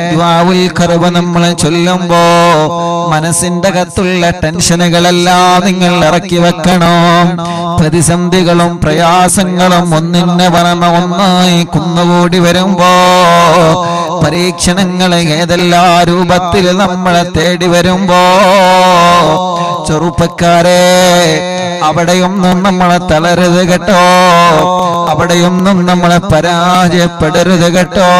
ദ്വാവുൽ കറുവ നമ്മൾ ചൊല്ലുമ്പോ മനസ്സിന്റെ അകത്തുള്ള ടെൻഷനുകളെല്ലാം നിങ്ങൾ ഇറക്കി വെക്കണം പ്രതിസന്ധികളും പ്രയാസങ്ങളും ഒന്നിനെ പറമ ഒന്നായി കുന്നുകൂടി വരുമ്പോ പരീക്ഷണങ്ങൾ ഏതെല്ലാ രൂപത്തിൽ നമ്മളെ തേടി വരുമ്പോ ചെറുപ്പക്കാരെ അവിടെയൊന്നും നമ്മളെ തളരരുത് കേട്ടോ അവിടെയൊന്നും നമ്മളെ പരാജയപ്പെടരുത് കേട്ടോ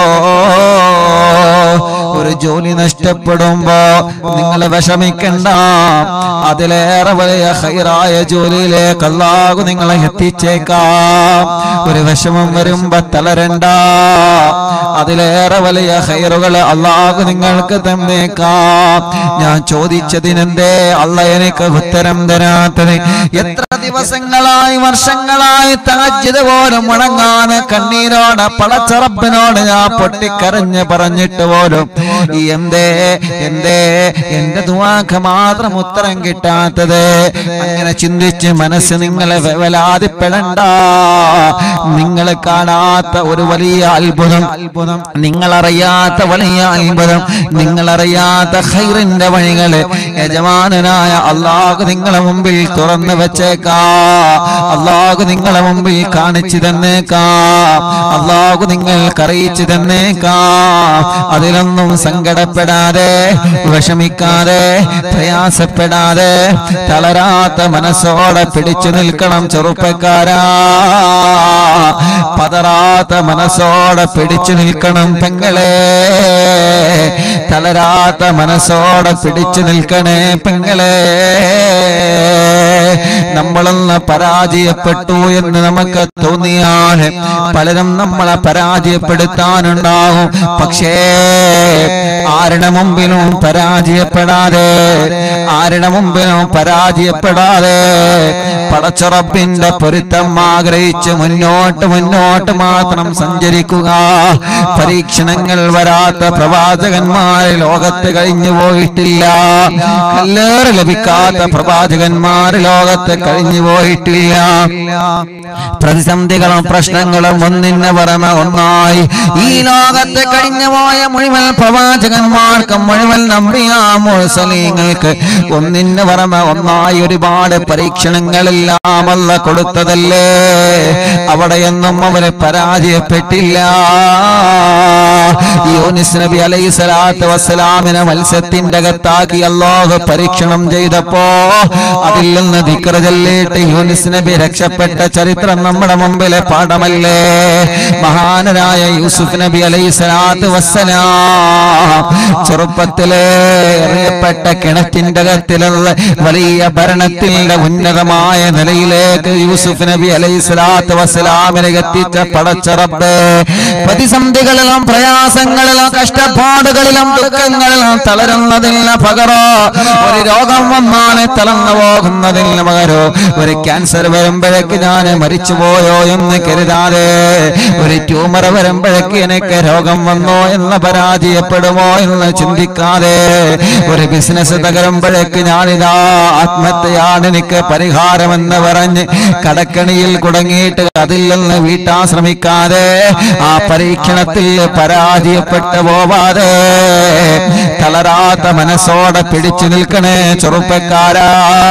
ഒരു ജോലി നഷ്ടപ്പെടുമ്പോ നിങ്ങൾ വിഷമിക്കണ്ട അതിലേറെ വലിയ ഹൈറായ ജോലിയിലേക്ക് അല്ലാഹു നിങ്ങളെ എത്തിച്ചേക്കാം ഒരു വിഷമം വരുമ്പോ തളരണ്ട അതിലേറെ വലിയ ഹൈറുകൾ അള്ളാഹു നിങ്ങൾക്ക് തന്നേക്കാം ഞാൻ ചോദിച്ചതിനെന്തേ അല്ല എനിക്ക് ഉത്തരം തരാത്തത് എത്ര ദിവസങ്ങളായി വർഷങ്ങളായി താജ്യത് പോലും മുടങ്ങാന് കണ്ണീരോട് പടച്ചറപ്പിനോട് ഞാൻ പൊട്ടിക്കരഞ്ഞ് പറഞ്ഞിട്ട് പോലും ഈ എന്തേ എന്തേ എന്റെ ദുവാക്ക് മാത്രം ഉത്തരം കിട്ടാത്തത് അങ്ങനെ ചിന്തിച്ച് മനസ്സ് നിങ്ങളെ വേവലാതിപ്പെടണ്ട നിങ്ങൾ കാണാത്ത ഒരു വലിയ അത്ഭുതം അത്ഭുതം നിങ്ങൾ അറിയാത്ത വലിയ അത്ഭുതം നിങ്ങൾ അറിയാത്ത ഹൈറിന്റെ വഴികള് യജമാനനായ അള്ളാഹു നിങ്ങളെ മുമ്പിൽ തുറന്നു വെച്ചേക്കാ അള്ളാഹു നിങ്ങളെ മുമ്പിൽ കാണിച്ചു തന്നേക്കാ അള്ളാഹു നിങ്ങൾക്ക് അറിയിച്ചു തന്നേക്കാ അതിലൊന്നും സങ്കടപ്പെടാതെ വിഷമിക്കാതെ പ്രയാസപ്പെടാതെ തളരാത്ത മനസ്സോടെ പിടിച്ചു നിൽക്കണം ചെറുപ്പക്കാരാ പതറാത്ത മനസ്സോടെ പിടിച്ചു നിൽക്കണം പെങ്ങളെ തളരാത്ത മനസ്സോടെ പിടിച്ചു നിൽക്കണേ പെങ്ങളെ നമ്മളൊന്ന് പരാജയപ്പെട്ടു എന്ന് നമുക്ക് തോന്നിയാൽ പലരും നമ്മളെ പരാജയപ്പെടുത്താനുണ്ടാവും പക്ഷേ ആരുടെ മുമ്പിലും പരാജയപ്പെടാതെ ആരുടെ മുമ്പിലും പരാജയപ്പെടാതെ പടച്ചുറപ്പിന്റെ പൊരുത്തം ആഗ്രഹിച്ച് മുന്നോട്ട് മുന്നോട്ട് മാത്രം സഞ്ചരിക്കുക പരീക്ഷണങ്ങൾ വരാത്ത പ്രവാചകന്മാർ ലോകത്ത് കഴിഞ്ഞു പോയിട്ടില്ല കല്ലേറ് ലഭിക്കാത്ത പ്രവാചകന്മാർ ലോകത്ത് കഴിഞ്ഞു പോയിട്ടില്ല പ്രതിസന്ധികളും പ്രശ്നങ്ങളും ഒന്നിന് പുറമെ ഒന്നായി ഈ ലോകത്ത് കഴിഞ്ഞു പോയ മുഴുവൻ പ്രവാചകന്മാർക്കും മുഴുവൻ നമ്പിയ മുഴസലീങ്ങൾക്ക് ഒന്നിന് പുറമെ ഒന്നായി ഒരുപാട് പരീക്ഷണങ്ങളെല്ലാം അല്ല കൊടുത്തതല്ലേ അവിടെയൊന്നും അവര് പരാജയപ്പെട്ടില്ല യൂനിസ് നബി അലൈഹി സ്വലാത്തു വസ്സലാമിനെ മത്സ്യത്തിന്റെ അകത്താക്കി അല്ലാഹു പരീക്ഷണം ചെയ്തപ്പോ അതിൽ നിന്ന് ദിക്റ് ചൊല്ലിയിട്ട് യൂനിസ് നബി രക്ഷപ്പെട്ട ചരിത്രം നമ്മുടെ മുമ്പിലെ പാഠമല്ലേ മഹാനരായ യൂസുഫ് നബി അലൈഹി സ്വലാത്തു വസ്സലാം ചെറുപ്പത്തിലെ എറിയപ്പെട്ട കിണറ്റിന്റെ അകത്തിലുള്ള വലിയ ഭരണത്തിന്റെ ഉന്നതമായ നിലയിലേക്ക് യൂസുഫ് നബി അലൈഹി സ്വലാത്തു വസ്സലാമിനെ എത്തിച്ച പടച്ചറബ് പ്രതിസന്ധികളിലും പ്രയാസങ്ങളിലും കഷ്ടപ്പാടുകളിലും ദുഃഖങ്ങളിലും തളരുന്നതിന് പകരോ ഒരു രോഗം വന്നാണ് തളർന്നു പോകുന്നതിന് പകരോ ഒരു ക്യാൻസർ വരുമ്പോഴേക്ക് ഞാൻ മരിച്ചുപോയോ എന്ന് കരുതാതെ ഒരു ട്യൂമർ വരുമ്പോഴേക്ക് എനിക്ക് രോഗം വന്നോ എന്ന് പരാജയപ്പെടുമോ എന്ന് ചിന്തിക്കാതെ ഒരു ബിസിനസ് തകരുമ്പോഴേക്ക് ഞാനിതാ ആത്മഹത്യയാണ് എനിക്ക് പരിഹാരമെന്ന് പറഞ്ഞ് കടക്കണിയിൽ കുടങ്ങിയിട്ട് അതിൽ നിന്ന് വീട്ടാൻ ശ്രമിക്കാതെ ആ പരീക്ഷണത്തിൽ പരാജയപ്പെട്ടു പോവാതെ തളരാത്ത മനസ്സോടെ പിടിച്ചു നിൽക്കണേ ചെറുപ്പക്കാരാ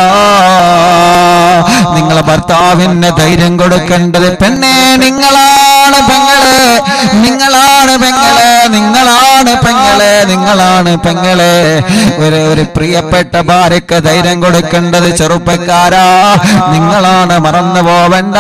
നിങ്ങളെ ഭർത്താവിന് ധൈര്യം കൊടുക്കേണ്ടത് പെണ്ണെ നിങ്ങളാണ് പെങ്ങളെ നിങ്ങളാണ് പെങ്ങളെ നിങ്ങളാണ് പെങ്ങളെ നിങ്ങളാണ് പെങ്ങളെ ഒരു ഒരു പ്രിയപ്പെട്ട ഭാര്യക്ക് ധൈര്യം കൊടുക്കേണ്ടത് ചെറുപ്പക്കാരാ നിങ്ങളാണ് മറന്നു പോവണ്ട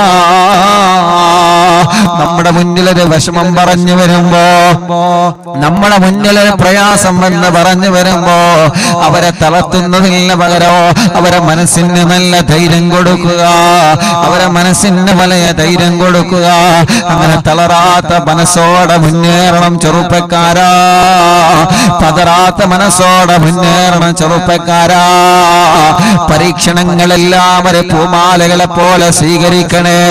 നമ്മുടെ മുന്നിലൊരു വിഷമം പറഞ്ഞു വരുമ്പോ നമ്മുടെ മുന്നിലൊരു പ്രയാസം എന്ന് പറഞ്ഞു വരുമ്പോ അവരെ തളർത്തുന്നതിന് പകരോ അവരെ മനസ്സിന് നല്ല ധൈര്യം കൊടുക്കുക അവരെ മനസ്സിന് വലിയ ധൈര്യം കൊടുക്കുക അങ്ങനെ തളരാത്ത മനസ്സോടെ മുന്നേറണം ചെറുപ്പക്കാരാ പതറാത്ത മനസ്സോടെ മുന്നേറണം ചെറുപ്പക്കാരാ പരീക്ഷണങ്ങളെല്ലാം ഒരു പൂമാലകളെ പോലെ സ്വീകരിക്കണേ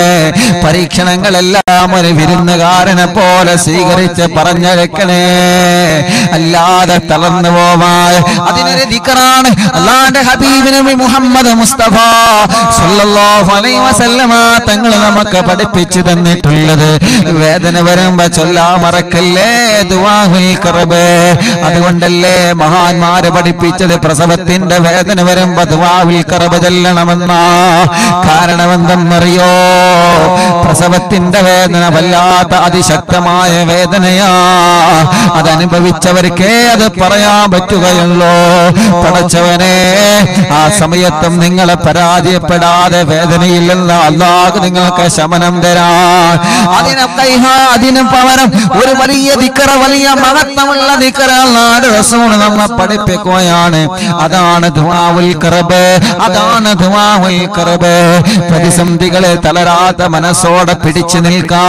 പരീക്ഷണങ്ങളെല്ലാം ഒരു വിരുന്നുകാരനെ പോലെ സ്വീകരിച്ച് പറഞ്ഞഴക്കണേ അല്ലാതെ തളർന്നു പോവാൻ അതിനൊരു ദിക്കറാണ് അള്ളാന്റെ ഹബീബ് നബി മുഹമ്മദ് മുസ്തഫ സല്ലല്ലാഹു അലൈഹി വസല്ലമ തങ്ങൾ നമുക്ക് പഠിപ്പിച്ചു തന്നിട്ടുള്ളത് വേദന വരുമ്പോ ചൊല്ലാ മറക്കല്ലേ ദുആഹുൽ കറബ് അതുകൊണ്ടല്ലേ മഹാന്മാര് പഠിപ്പിച്ചത് പ്രസവത്തിന്റെ വേദന വരുമ്പോ ദുആഹുൽ കറബ് ചെല്ലണമെന്നാ കാരണം എന്തെന്നറിയോ പ്രസവത്തിന്റെ വേദന വല്ലാത്ത അതിശക്തമായ വേദനയാ അതനുഭവിച്ചവർക്കേ അത് പറയാൻ പറ്റുകയുള്ളൂ പടച്ചവനെ ആ സമയത്തും നിങ്ങളെ പരാജയപ്പെടാതെ വേദനയില്ലെന്ന് അള്ളാഹ് നിങ്ങൾക്ക് ശമനം തരാൻ അതിനൊക്കെ അതിനും പകരം ഒരു വലിയ ദിക്കറ വലിയ മഹത്വമുള്ള ദിക്കറ അള്ളാഹ് റസൂൽ നമ്മെ പഠിപ്പിക്കുകയാണ് അതാണ് ദുആഉൽ കറബ് അതാണ് ദുആഉൽ കറബ് പ്രതിസന്ധികളെ തളരാത്ത മനസ്സോടെ പിടിച്ചു നിൽക്കാ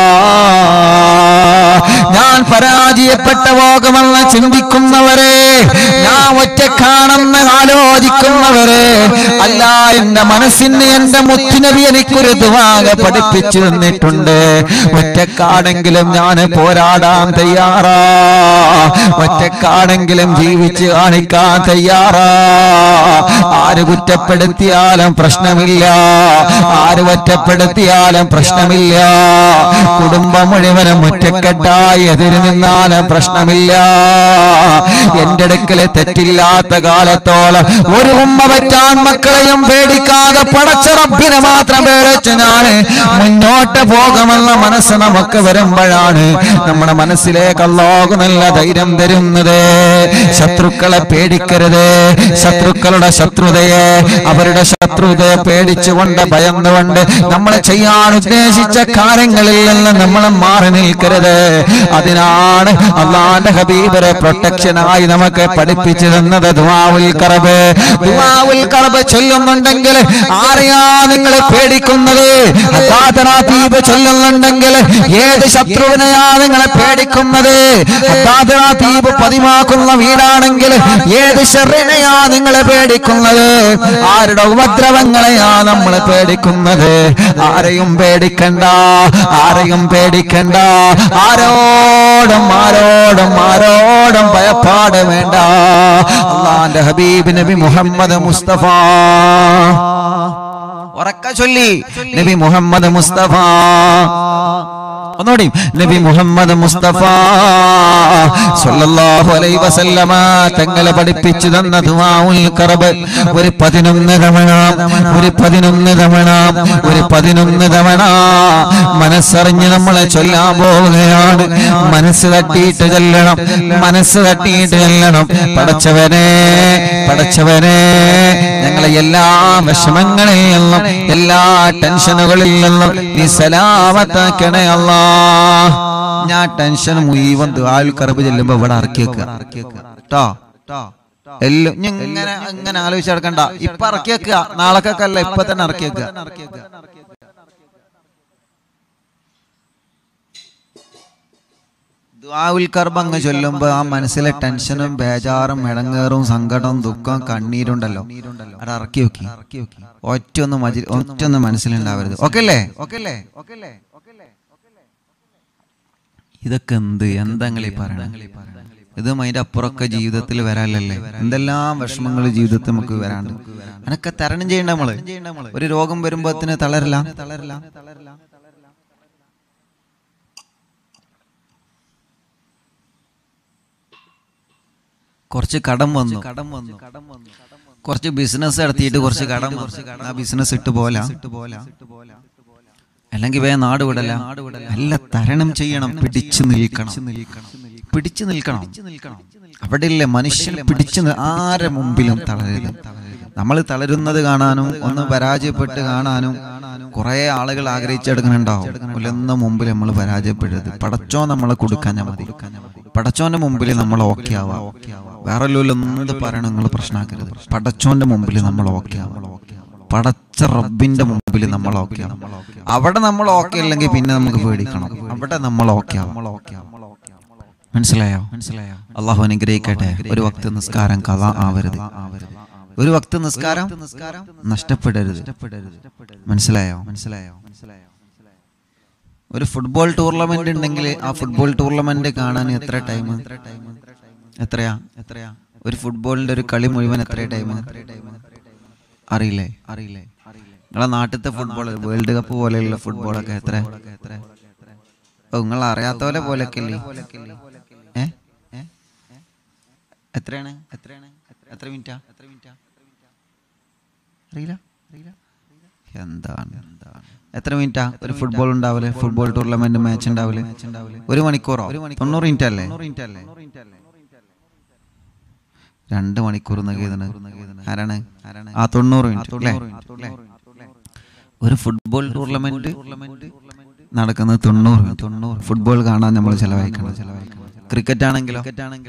ഞാൻ പരാജയപ്പെട്ട പോകുമെന്ന് ചിന്തിക്കുന്നവരെ ഞാൻ ഒറ്റക്കാണെന്ന് ആലോചിക്കുന്നവരെ അല്ല എന്റെ മനസ്സിന് എന്റെ മുത്തുനബി എനിക്കൊരു ദുവാക പഠിപ്പിച്ചു തന്നിട്ടുണ്ട് ഒറ്റക്കാണെങ്കിലും ഞാൻ പോരാടാൻ തയ്യാറാ ഒറ്റക്കാണെങ്കിലും ജീവിച്ച് കാണിക്കാൻ തയ്യാറാ ആര് കുറ്റപ്പെടുത്തിയാലും പ്രശ്നമില്ല ആര് ഒറ്റപ്പെടുത്തിയാലും പ്രശ്നമില്ല കുടുംബം മുഴുവനും ഒറ്റക്കെട്ടായി എതിര് നിന്നാലും പ്രശ്നമില്ല എന്റെ അടുക്കല് തെറ്റില്ലാത്ത കാലത്തോളം ഒരു ഉമ്മ പറ്റാൻ മക്കളെയും പേടിക്കാതെ പടച്ച റബ്ബിനെ മാത്രം പേടിച്ച് ഞാൻ മുന്നോട്ട് പോകുമെന്ന മനസ്സ് നമുക്ക് വരുമ്പോഴാണ് നമ്മുടെ മനസ്സിലേക്ക് അല്ലാഹു നല്ല ധൈര്യം തരുന്നത് ശത്രുക്കളെ പേടിക്കരുത് ശത്രുക്കളുടെ ശത്രുതയെ അവരുടെ ശത്രുതയെ പേടിച്ചുകൊണ്ട് ഭയന്നുകൊണ്ട് നമ്മൾ ചെയ്യാൻ ഉദ്ദേശിച്ച കാര്യങ്ങളിൽ നിന്ന് നമ്മൾ മാറി നിൽക്കരുത് അതിനാണ് അള്ളാന്റെ ഹബീബരെ പ്രൊട്ടക്ഷനായി നമുക്ക് പഠിപ്പിച്ചു തന്നത് ദുആഉൽ കറബ് ദുആഉൽ കറബ് ചൊല്ലുന്നുണ്ടെങ്കിൽ ആരെയാ നിങ്ങൾ പേടിക്കുന്നത് അത്താതറാത്തീബ് ചൊല്ലുന്നുണ്ടെങ്കിൽ ഏത് ശത്രുവിനെയാ നിങ്ങളെ പേടിക്കുന്നത് അത്താതറാത്തീബ് പതിവാക്കുന്ന വീടാണെങ്കിൽ ഏത് ഷെറിനെയാ നിങ്ങളെ പേടിക്കുന്നത് ആരുടെ ഉപദ്രവങ്ങളെയാ നമ്മൾ പേടിക്കുന്നത് ആരെയും പേടിക്കണ്ട ആരെയും പേടിക്കണ്ട ആരോടും ആരോടും ആരോടും ഭയപ്പാട് വേണ്ട അള്ളാന്റെ ഹബീബ് നബി മുഹമ്മദ് മുസ്തഫ ഉറക്ക ചൊല്ലി നബി മുഹമ്മദ് മുസ്തഫ ഒന്നുകൂടി നബി മുഹമ്മദ് മുസ്തഫ സല്ലല്ലാഹു അലൈഹി വസല്ലമ തങ്ങളെ പഠിപ്പിച്ചു തന്ന ദുആഉൽ കറബ് ഒരു പതിനൊന്ന് തവണ ഒരു പതിനൊന്ന് തവണ ഒരു പതിനൊന്ന് തവണ മനസ്സറിഞ്ഞ് നമ്മളെ ചൊല്ലാൻ പോവുകയാണ് മനസ്സ് തട്ടിയിട്ട് ചെല്ലണം മനസ്സ് തട്ടിയിട്ട് ചെല്ലണം പടച്ചവനെ പടച്ചവനെ ഞങ്ങളെ എല്ലാ വിഷമങ്ങളിൽ നിന്നും എല്ലാ ടെൻഷനുകളിൽ നിന്നും നീ സലാമത്താക്കണേ അല്ലാ ഞാൻ ടെൻഷൻ മുഴുവൻ ദുആൽ കറബ് ചെല്ലുമ്പോ ഇവിടെ ഇറക്കി വെക്കുക കേട്ടോ എല്ലാം ഇനി ഇങ്ങനെ ഇങ്ങനെ ആലോചിച്ച് നടക്കണ്ട ഇപ്പൊ ഇറക്കി വെക്കുക നാളെക്കൊക്കെ ഇപ്പൊ തന്നെ ഇറക്കി വെക്കുക ദുആഉൽ കർബ് അങ്ങ് ചൊല്ലുമ്പോ ആ മനസ്സിലെ ടെൻഷനും ബേജാറും ഇടങ്ങേറും സങ്കടവും ദുഃഖവും കണ്ണീരുണ്ടല്ലോ അത് ഇറക്കി വെക്കി ഒറ്റ ഒന്ന് മജി ഒറ്റ ഒന്ന് മനസ്സിലുണ്ടാവരുത് ഓക്കെ അല്ലേ ഓക്കെ അല്ലേ ഓക്കെ അല്ലേ ഇതൊക്കെ എന്ത് എന്തെങ്കിലും പറയണം ഇതും അതിന്റെ അപ്പുറമൊക്കെ ജീവിതത്തിൽ വരാനല്ലേ എന്തെല്ലാം വിഷമങ്ങൾ ജീവിതത്തിൽ നമുക്ക് വരാണ്ട് അതൊക്കെ തരണം ചെയ്യണ്ട നമ്മള് ഒരു രോഗം വരുമ്പോത്തിന് തളരില്ല തളരില്ല തളരില്ല കുറച്ച് കടം വന്നു കടം വന്നു കുറച്ച് ബിസിനസ് നടത്തിയിട്ട് കുറച്ച് കടം വന്നു. ആ ബിസിനസ് ഇട്ട് പോല അല്ലെങ്കിൽ വേ നാട് വിടല നല്ല തരണം ചെയ്യണം പിടിച്ചു നിൽക്കണം പിടിച്ചു നിൽക്കണം അവിടെ ഇല്ലേ മനുഷ്യൻ പിടിച്ചു നി- ആരെ മുമ്പിലും തളരരുത് നമ്മൾ തളരുന്നത് കാണാനും ഒന്ന് പരാജയപ്പെട്ട് കാണാനും കുറെ ആളുകൾ ആഗ്രഹിച്ചെടുക്കുന്നുണ്ടാവും ഒലന്ന മുമ്പിൽ നമ്മൾ പരാജയപ്പെടരുത് പടച്ചോ നമ്മളെ കൊടുക്കാൻ മതി പടച്ചോന്റെ മുമ്പിൽ നമ്മൾ ഓക്കെ ആവാം വേറെ എന്ത് പറയണം നിങ്ങൾ പ്രശ്നമാക്കരുത് പടച്ചോന്റെ മുമ്പിൽ നമ്മൾ ഓക്കെ ആവാം പടച്ച റബ്ബിന്റെ മുമ്പിൽ നമ്മൾ ഓക്കെ ആവും അവിടെ നമ്മൾ ഓക്കെ അല്ലെങ്കിൽ പിന്നെ നമുക്ക് പേടിക്കണം അവിടെ നമ്മൾ ഓക്കെ ആവും മനസ്സിലായോ മനസ്സിലായോ അള്ളാഹു അനുഗ്രഹിക്കട്ടെ ഒരു വക്ത നിസ്കാരം കഥ ആവരുത് ഒരു വക്ത നിസ്കാരം നഷ്ടപ്പെടരുത് മനസ്സിലായോ മനസ്സിലായോ ഒരു ഫുട്ബോൾ ടൂർണമെന്റ് ഉണ്ടെങ്കിൽ ആ ഫുട്ബോൾ ടൂർണമെന്റ് കാണാൻ എത്ര ടൈം എത്രയാ എത്രയാ ഒരു ഫുട്ബോളിന്റെ ഒരു കളി മുഴുവൻ എത്ര ടൈം അറിയില്ലേ അറിയില്ലേ നിങ്ങളെ നാട്ടിലത്തെ ഫുട്ബോൾ വേൾഡ് കപ്പ് പോലെയുള്ള ഫുട്ബോളൊക്കെ എത്ര ഓ നിങ്ങൾ അറിയാത്ത പോലെ പോലൊക്കെ ഇല്ലേ ഏ ഏ? എത്രയാണ് എത്രയാണ് എത്ര മിനിറ്റാ എത്ര മിനിറ്റാ അറിയില്ല അറിയില്ല എന്താണ് എന്താണ് എത്ര മിനിറ്റാ ഒരു ഫുട്ബോൾ ഉണ്ടാവില്ലേ ഫുട്ബോൾ ടൂർണമെന്റ് മാച്ച് ഉണ്ടാവില്ലേ ഒരു മണിക്കൂറോ തൊണ്ണൂറ് മിനിറ്റ് അല്ലേ രണ്ട് മണിക്കൂർ നൽകിയതാണ് ആരാണ് ആ തൊണ്ണൂറ് മിനിറ്റ് അല്ലേ ഒരു ഫുട്ബോൾ ടൂർണമെന്റ് നടക്കുന്നത് തൊണ്ണൂറ് തൊണ്ണൂറ് ഫുട്ബോൾ കാണാൻ നമ്മൾ ചെലവഴിക്കണം ക്രിക്കറ്റ് ആണെങ്കിലോ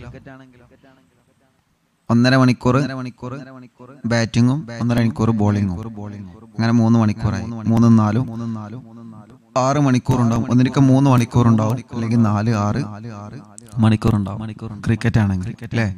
ഒന്നര മണിക്കൂർ മണിക്കൂർ ബാറ്റിങ്ങും ഒന്നര മണിക്കൂർ ബോളിങ്ങും അങ്ങനെ മൂന്ന് മണിക്കൂറായി മൂന്നും നാലും മൂന്നും നാലും ആറ് മണിക്കൂർ ഉണ്ടാവും ഒന്നിരിക്കും മൂന്ന് മണിക്കൂർ ഉണ്ടാവും അല്ലെങ്കിൽ നാല് ആറ് മണിക്കൂർ ഉണ്ടാവും മണിക്കൂർ ക്രിക്കറ്റ് ആണെങ്കിൽ അല്ലേ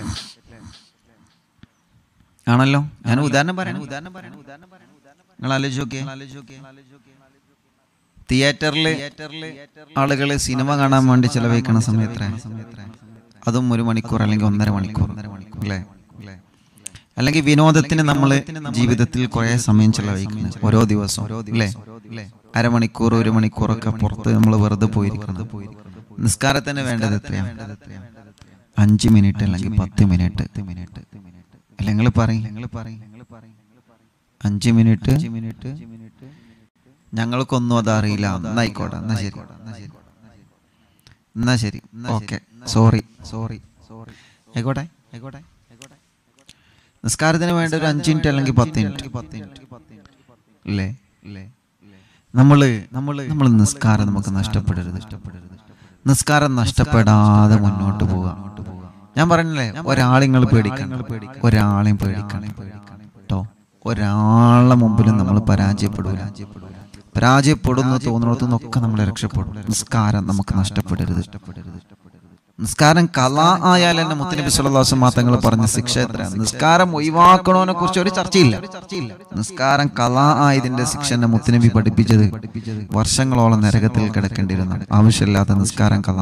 ആണല്ലോ ഞാൻ ഉദാഹരണം പറയണം ഉദാഹരണം പറയണം നിങ്ങൾ ആലോചിച്ച് നോക്കിയേ തിയേറ്ററിൽ ആളുകൾ സിനിമ കാണാൻ വേണ്ടി ചെലവഴിക്കുന്ന സമയത്ര അതും ഒരു മണിക്കൂർ അല്ലെങ്കിൽ ഒന്നര മണിക്കൂർ അല്ലേ അല്ലെങ്കിൽ വിനോദത്തിന് നമ്മൾ ജീവിതത്തിൽ കുറെ സമയം ചെലവഴിക്കുന്നു ഓരോ ദിവസവും അല്ലേ അരമണിക്കൂർ ഒരു മണിക്കൂറൊക്കെ പുറത്ത് നമ്മൾ വെറുതെ പോയിരിക്കണം നിസ്കാരത്തിന് വേണ്ടത് എത്രയാണ് അഞ്ച് മിനിറ്റ് അല്ലെങ്കിൽ പത്ത് മിനിറ്റ് അല്ല നിങ്ങൾ പറയും നിങ്ങൾ പറയും അഞ്ച് മിനിറ്റ് മിനിറ്റ് ഞങ്ങൾക്കൊന്നും അത് അറിയില്ല എന്നായിക്കോട്ടെ എന്നാ ശരി എന്നാ ശരി ഓക്കെ സോറി സോറി സോറി ആയിക്കോട്ടെ ആയിക്കോട്ടെ നിസ്കാരത്തിന് വേണ്ട ഒരു അഞ്ച് മിനിറ്റ് അല്ലെങ്കിൽ പത്ത് മിനിറ്റ് പത്ത് മിനിറ്റ് അല്ലേ അല്ലേ നമ്മള് നമ്മള് നമ്മൾ നിസ്കാരം നമുക്ക് നഷ്ടപ്പെടരുത് ഇഷ്ടപ്പെടരുത് നിസ്കാരം നഷ്ടപ്പെടാതെ മുന്നോട്ട് പോവുക ഞാൻ പറഞ്ഞില്ലേ ഒരാളിങ്ങൾ പേടിക്കണം ഒരാളെയും പേടിക്കണം കേട്ടോ ഒരാളുടെ മുമ്പിലും നമ്മൾ പരാജയപ്പെടൂല പരാജയപ്പെടുന്നു തോന്നുന്നിടത്തു നിന്നൊക്കെ നമ്മൾ രക്ഷപ്പെടും നിസ്കാരം നമുക്ക് നഷ്ടപ്പെടരുത് നിസ്കാരം കല ആയാൽ തന്നെ മുത്തനബി സുല്ലാസം തങ്ങൾ പറഞ്ഞ ശിക്ഷ എത്രയാണ് നിസ്കാരം ഒഴിവാക്കണോനെ കുറിച്ച് ഒരു ചർച്ചയില്ല നിസ്കാരം കല ആയതിന്റെ ശിക്ഷ എന്നെ മുത്തനബി പഠിപ്പിച്ചത് വർഷങ്ങളോളം നരകത്തിൽ കിടക്കേണ്ടിയിരുന്നു ആവശ്യമില്ലാത്ത നിസ്കാരം കല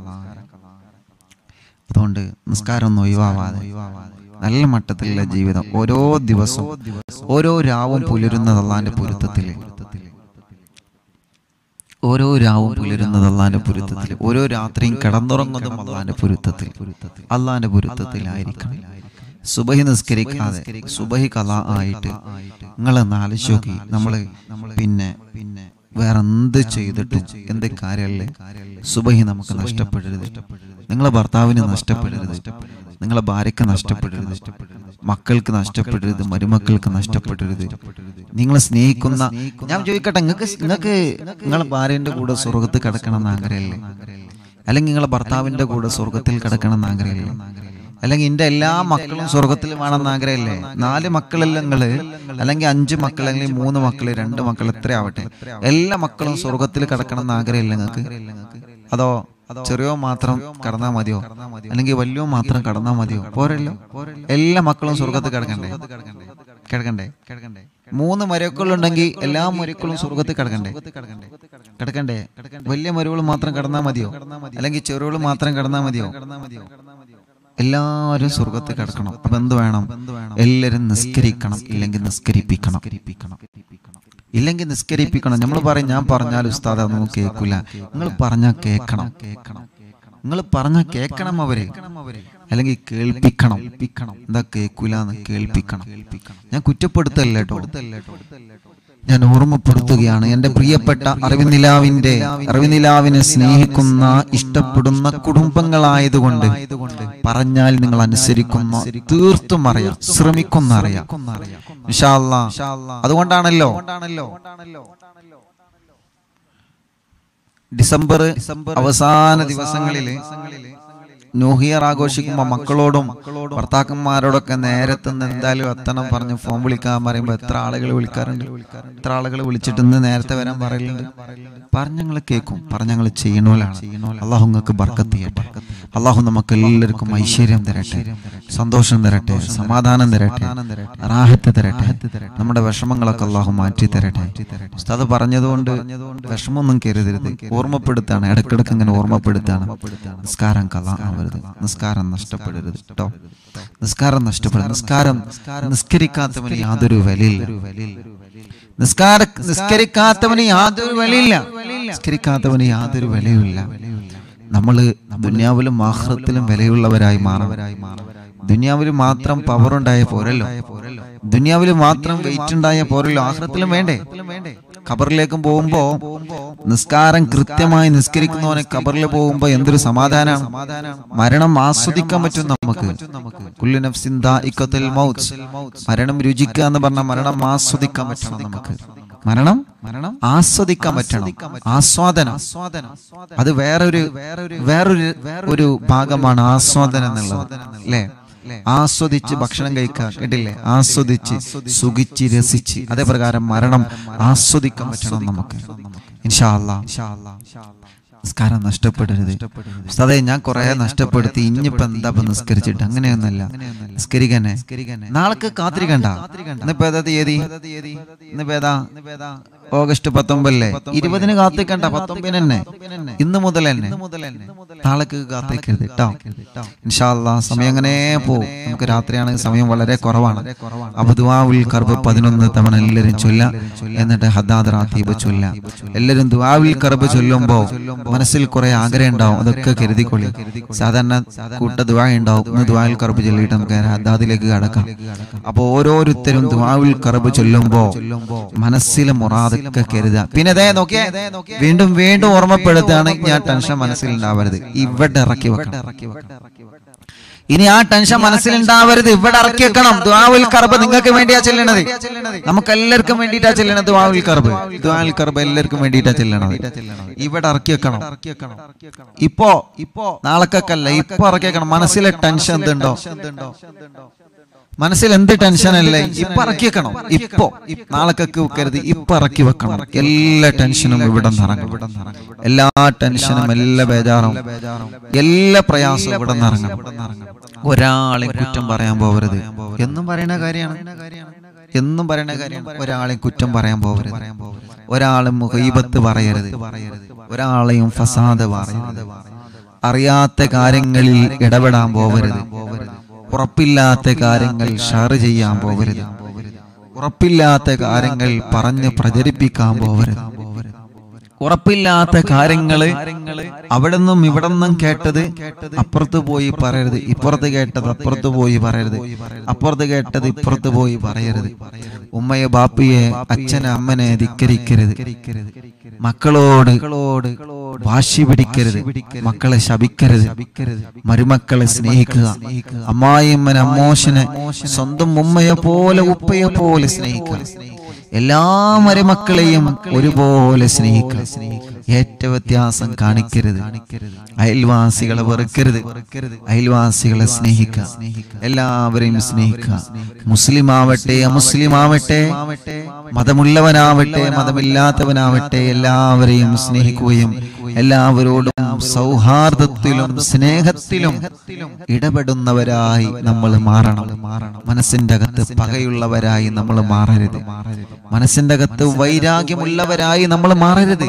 അതുകൊണ്ട് നിസ്കാരം ഒന്നും ഒഴിവാവാതെ നല്ല മട്ടത്തിലുള്ള ജീവിതം ഓരോ ദിവസവും ഓരോ രാവും പുലരുന്നത് അള്ളാന്റെ പൊരുത്തത്തിൽ ഓരോ രാവും പുലരുന്നത് അള്ളാന്റെ പൊരുത്തത്തിൽ ഓരോ രാത്രിയും കിടന്നുറങ്ങുന്നതും അള്ളാന്റെ പൊരുത്തത്തിൽ അള്ളാന്റെ പൊരുത്തത്തിലായിരിക്കണം സുബഹി നിസ്കരിക്കാതെ സുബഹി കല ആയിട്ട് നിങ്ങൾ ആലോചിച്ച് നോക്കി നമ്മള് പിന്നെ പിന്നെ വേറെ എന്ത് ചെയ്തിട്ടും എന്ത് കാര്യമല്ലേ സുബഹി നമുക്ക് നഷ്ടപ്പെടരുത് നിങ്ങളെ ഭർത്താവിന് നഷ്ടപ്പെടരുത് നിങ്ങളെ ഭാര്യക്ക് നഷ്ടപ്പെടരുത് മക്കൾക്ക് നഷ്ടപ്പെടരുത് മരുമക്കൾക്ക് നഷ്ടപ്പെടരുത് നിങ്ങളെ സ്നേഹിക്കുന്ന ഞാൻ ചോദിക്കട്ടെ നിങ്ങൾക്ക് നിങ്ങൾക്ക് നിങ്ങളെ ഭാര്യന്റെ കൂടെ സ്വർഗത്ത് കിടക്കണം എന്ന് ആഗ്രഹമല്ലേ അല്ലെങ്കിൽ നിങ്ങളെ ഭർത്താവിന്റെ കൂടെ സ്വർഗത്തിൽ കിടക്കണം എന്ന് ആഗ്രഹമല്ലേ അല്ലെങ്കിൽ എന്റെ എല്ലാ മക്കളും സ്വർഗത്തിൽ വേണമെന്ന് ആഗ്രഹമല്ലേ നാല് മക്കളല്ല നിങ്ങള് അല്ലെങ്കിൽ അഞ്ച് മക്കൾ അല്ലെങ്കിൽ മൂന്ന് മക്കള് രണ്ട് മക്കൾ എത്ര ആവട്ടെ എല്ലാ മക്കളും സ്വർഗത്തിൽ കിടക്കണം എന്ന് ആഗ്രഹമില്ല നിങ്ങൾക്ക് അതോ ചെറിയോ മാത്രം കടന്നാ മതിയോ അല്ലെങ്കിൽ വലിയോ മാത്രം കടന്നാ മതിയോ പോരല്ലോ എല്ലാ മക്കളും സ്വർഗത്തിൽ കിടക്കണ്ടേ കിടക്കണ്ടേ കിടക്കണ്ടേ മൂന്ന് മരക്കളുണ്ടെങ്കിൽ എല്ലാ മരക്കളും സ്വർഗത്തിൽ കിടക്കണ്ടേ കിടക്കണ്ടേ വലിയ മരുകൾ മാത്രം കടന്നാ മതിയോ അല്ലെങ്കിൽ ചെറുകൾ മാത്രം കടന്നാ മതിയോ എല്ലാവരും സ്വർഗത്തിൽ കിടക്കണം അപ്പൊ എന്ത് വേണം എല്ലാരും നിസ്കരിക്കണം ഇല്ലെങ്കിൽ നിസ്കരിപ്പിക്കണം ഇല്ലെങ്കിൽ നിസ്കരിപ്പിക്കണം നമ്മൾ പറയും ഞാൻ പറഞ്ഞാൽ ഉസ്താദ് അതൊന്നും കേൾക്കില്ല നിങ്ങൾ പറഞ്ഞാൽ കേൾക്കണം കേൾക്കണം നിങ്ങൾ പറഞ്ഞാൽ കേൾക്കണം അവര് അല്ലെങ്കിൽ കേൾപ്പിക്കണം എന്താ കേൾക്കൂലെന്ന് കേൾപ്പിക്കണം ഞാൻ കുറ്റപ്പെടുത്തല്ല കേട്ടോ ഞാൻ ഓർമ്മപ്പെടുത്തുകയാണ് എൻ്റെ പ്രിയപ്പെട്ട അറിവിനിലാവിന്റെ അറിവിനിലാവിനെ സ്നേഹിക്കുന്ന ഇഷ്ടപ്പെടുന്ന കുടുംബങ്ങളായതുകൊണ്ട് പറഞ്ഞാൽ നിങ്ങൾ അനുസരിക്കുന്ന തീർത്തും അറിയാം ശ്രമിക്കുന്ന അറിയാം ഇൻഷാ അല്ലാ. അതുകൊണ്ടാണല്ലോ ഡിസംബർ അവസാന ദിവസങ്ങളില് ന്യൂഹിയർ ആഘോഷിക്കുമ്പോൾ മക്കളോടും ഭർത്താക്കന്മാരോടൊക്കെ നേരത്തെ നിന്ന് എന്തായാലും എത്തണം പറഞ്ഞ് ഫോൺ വിളിക്കാൻ പറയുമ്പോൾ എത്ര ആളുകൾ വിളിക്കാറുണ്ട് എത്ര ആളുകൾ വിളിച്ചിട്ട് ഇന്ന് നേരത്തെ വരാൻ പറയലുണ്ട് പറഞ്ഞങ്ങൾ കേൾക്കും പറഞ്ഞങ്ങൾ ചെയ്യണോലാണ് അള്ളാഹു നിങ്ങൾക്ക് ബർക്കത്ത് ചെയ്യട്ടെ അള്ളാഹു നമുക്ക് എല്ലാവർക്കും ഐശ്വര്യം തരട്ടെ സന്തോഷം തരട്ടെ സമാധാനം തരട്ടെ റാഹത്ത് തരട്ടെ നമ്മുടെ വിഷമങ്ങളൊക്കെ അള്ളാഹു മാറ്റി തരട്ടെ ഉസ്താദ് പറഞ്ഞതുകൊണ്ട് വിഷമമൊന്നും കരുതരുത് ഓർമ്മപ്പെടുത്താണ് ഇടക്കിടക്ക് ഇങ്ങനെ ഓർമ്മപ്പെടുത്താണ് നിസ്കാരം കഥ ആവരുത് നിസ്കാരം നഷ്ടപ്പെടരുത് കേട്ടോ നിസ്കാരം നഷ്ടപ്പെടരുത് നിസ്കാരം നിസ്കരിക്കാത്തവന് യാതൊരു വിലയില്ല നിസ്കാര നിസ്കരിക്കാത്തവന് യാതൊരു വിലയില്ല നിസ്കരിക്കാത്തവന് യാതൊരു വിലയുമില്ല നമ്മള് ദുന്യാവിലും ആഹ്റത്തിലും വിലയുള്ളവരായി മാറവരായി ദുന്യാവിൽ മാത്രം പവർ ഉണ്ടായ പോരല്ലോ ദുന്യാവിൽ മാത്രം വെയിറ്റ് ഉണ്ടായ പോരല്ലോ ആഹ്റത്തിലും വേണ്ടേ ഖബറിലേക്കും പോകുമ്പോ നിസ്കാരം കൃത്യമായി നിസ്കരിക്കുന്നവനെ ഖബറിൽ പോകുമ്പോ എന്തൊരു സമാധാനമാണ് മരണം ആസ്വദിക്കാൻ പറ്റും നമുക്ക് കുല്ലു നഫ്സിൻ ദാഇഖത്തുൽ മൗത്ത് മരണം രുചിക്കുക എന്ന് പറഞ്ഞാൽ മരണം ആസ്വദിക്കാൻ പറ്റണം നമുക്ക് മരണം മരണം ആസ്വദിക്കാൻ പറ്റണം ആസ്വാദനം അത് വേറൊരു വേറൊരു ഒരു ഭാഗമാണ് ആസ്വാദനം എന്നുള്ളത് അല്ലേ ആസ്വദിച്ച് ഭക്ഷണം കഴിക്കുക കേട്ടില്ലേ ആസ്വദിച്ച് സുഖിച്ച് രസിച്ച് അതേ പ്രകാരം മരണം ആസ്വദിക്കാൻ പറ്റണം നമുക്ക് ഇൻഷാ അല്ലാ നിസ്കാരം നഷ്ടപ്പെടരുത് ഉസ്താദേ ഞാൻ കുറെ നഷ്ടപ്പെടുത്തി ഇനിയിപ്പോ എന്താ ഇപ്പൊ നിസ്കരിച്ചിട്ട് അങ്ങനെയൊന്നല്ല നിസ്കരിക്കന്നെ നാളേക്ക് കാത്തിരിക്കണ്ട ഇന്നിപ്പോ ഏതാ തീയതി ഇന്നിപ്പോ ഏതാ ഓഗസ്റ്റ് പത്തൊമ്പതല്ലേ ഇരുപതിന് കാത്തിക്കണ്ട പത്തൊമ്പതിന് തന്നെ ഇന്ന് മുതൽ തന്നെ നാളേക്ക് കാത്തിക്കരുത് കേട്ടോ ഇൻഷാല്ല സമയം അങ്ങനെ പോവും നമുക്ക് രാത്രിയാണെങ്കിൽ സമയം വളരെ കുറവാണ് അപ്പൊ ദുവാവുൽ കർബ് പതിനൊന്ന് തവണ എല്ലാവരും ചൊല്ല എന്നിട്ട് ഹദാദ് റാത്തീബ് ചൊല്ല എല്ലാവരും ദുവാവുൽ കർബ് ചൊല്ലുമ്പോ മനസ്സിൽ കുറെ ആഗ്രഹം ഉണ്ടാവും അതൊക്കെ കരുതിക്കൊള്ളി സാധാരണ കൂട്ട ദുവാ ഉണ്ടാവും ഇന്ന് ദുവാവുൽ കർബ് ചൊല്ലിയിട്ട് നമുക്ക് ഹദാദിലേക്ക് കടക്കാം അപ്പൊ ഓരോരുത്തരും ദുവാവുൽ കർബ് ചൊല്ലുമ്പോ മനസ്സിലെ മുറാദൊക്കെ കരുതുക പിന്നെ അതേ നോക്കിയേ വീണ്ടും വീണ്ടും ഓർമ്മപ്പെടുത്തുകയാണ് ഞാൻ ടെൻഷൻ മനസ്സിൽ ഉണ്ടാവരുത് ഇവിടെ ഇറക്കി വെക്കണം ഇനി ആ ടെൻഷൻ മനസ്സിലുണ്ടാവരുത് ഇവിടെ ഇറക്കി വെക്കണം ദ്വാവുൽ കർബ് നിങ്ങൾക്ക് വേണ്ടിയാ ചെല്ലണത് നമുക്ക് എല്ലാവർക്കും വേണ്ടിയിട്ടാ ചെല്ലണത് ദ്വാവുൽ കർബ് ദ്വാവുൽ കർബ് എല്ലാവർക്കും വേണ്ടിയിട്ടാ ചെല്ലണത് ഇവിടെ ഇറക്കി വെക്കണം ഇപ്പോ ഇപ്പോ നാളെക്കല്ല ഇപ്പൊ ഇറക്കി വെക്കണം മനസ്സിലെ ടെൻഷൻ എന്തുണ്ടോ മനസ്സിൽ എന്ത് ടെൻഷൻ അല്ലേ ഇപ്പൊ ഇറക്കി വെക്കണം ഇപ്പോ നാളേക്കൊക്കെ വെക്കരുത് ഇപ്പൊ ഇറക്കി വെക്കണം എല്ലാ ടെൻഷനും ഇവിടെ നിറങ്ങും എല്ലാ ടെൻഷനും എല്ലാ ബേജാറും എല്ലാ പ്രയാസവും ഇവിടെ നിറങ്ങും ഒരാളെ കുറ്റം പറയാൻ പോകരുത് എന്നും പറയുന്ന കാര്യമാണ് എന്നും പറയുന്ന കാര്യം ഒരാളെ കുറ്റം പറയാൻ പോകരുത് ഒരാളും മുഖീബത്ത് പറയരുത് ഒരാളെയും ഫസാദ് പറയരുത് അറിയാത്ത കാര്യങ്ങളിൽ ഇടപെടാൻ പോകരുത് ഉറപ്പില്ലാത്ത കാര്യങ്ങൾ ഷെയർ ചെയ്യാൻ പോകരുത് ഉറപ്പില്ലാത്ത കാര്യങ്ങൾ പറഞ്ഞ് പ്രചരിപ്പിക്കാൻ പോകരുത് ഉറപ്പില്ലാത്ത കാര്യങ്ങള് അവിടെ നിന്നും ഇവിടെ നിന്നും കേട്ടത് അപ്പുറത്ത് പോയി പറയരുത് ഇപ്പുറത്ത് കേട്ടത് അപ്പുറത്ത് പോയി പറയരുത് അപ്പുറത്ത് കേട്ടത് ഇപ്പുറത്ത് പോയി പറയരുത് ഉമ്മയെ ബാപ്പിയെ അച്ഛനെ അമ്മനെ ധിക്കരിക്കരുത് മക്കളോട് വാശി പിടിക്കരുത് മക്കളെ ശപിക്കരുത് മരുമക്കളെ സ്നേഹിക്കുക അമ്മായിമ്മനെ അമ്മോശനെ സ്വന്തം ഉമ്മയെ പോലെ ഉപ്പയെ പോലെ സ്നേഹിക്കുക എല്ലാ മരുമക്കളെയും ഒരുപോലെ സ്നേഹിക്കുക ഏറ്റ വ്യത്യാസം കാണിക്കരുത് അയൽവാസികളെ വെറുക്കരുത് അയൽവാസികളെ സ്നേഹിക്കുക എല്ലാവരെയും സ്നേഹിക്കുക മുസ്ലിം ആവട്ടെ അമുസ്ലിം ആവട്ടെ മതമുള്ളവനാവട്ടെ മതമില്ലാത്തവനാവട്ടെ എല്ലാവരെയും സ്നേഹിക്കുകയും എല്ലാവരോടും സൗഹാർദ്ദത്തിലും സ്നേഹത്തിലും ഇടപെടുന്നവരായി നമ്മൾ മാറണം മനസ്സിന്റെ അകത്ത് പകയുള്ളവരായി നമ്മൾ മാറരുത് മനസ്സിന്റെ അകത്ത് വൈരാഗ്യമുള്ളവരായി നമ്മൾ മാറരുത്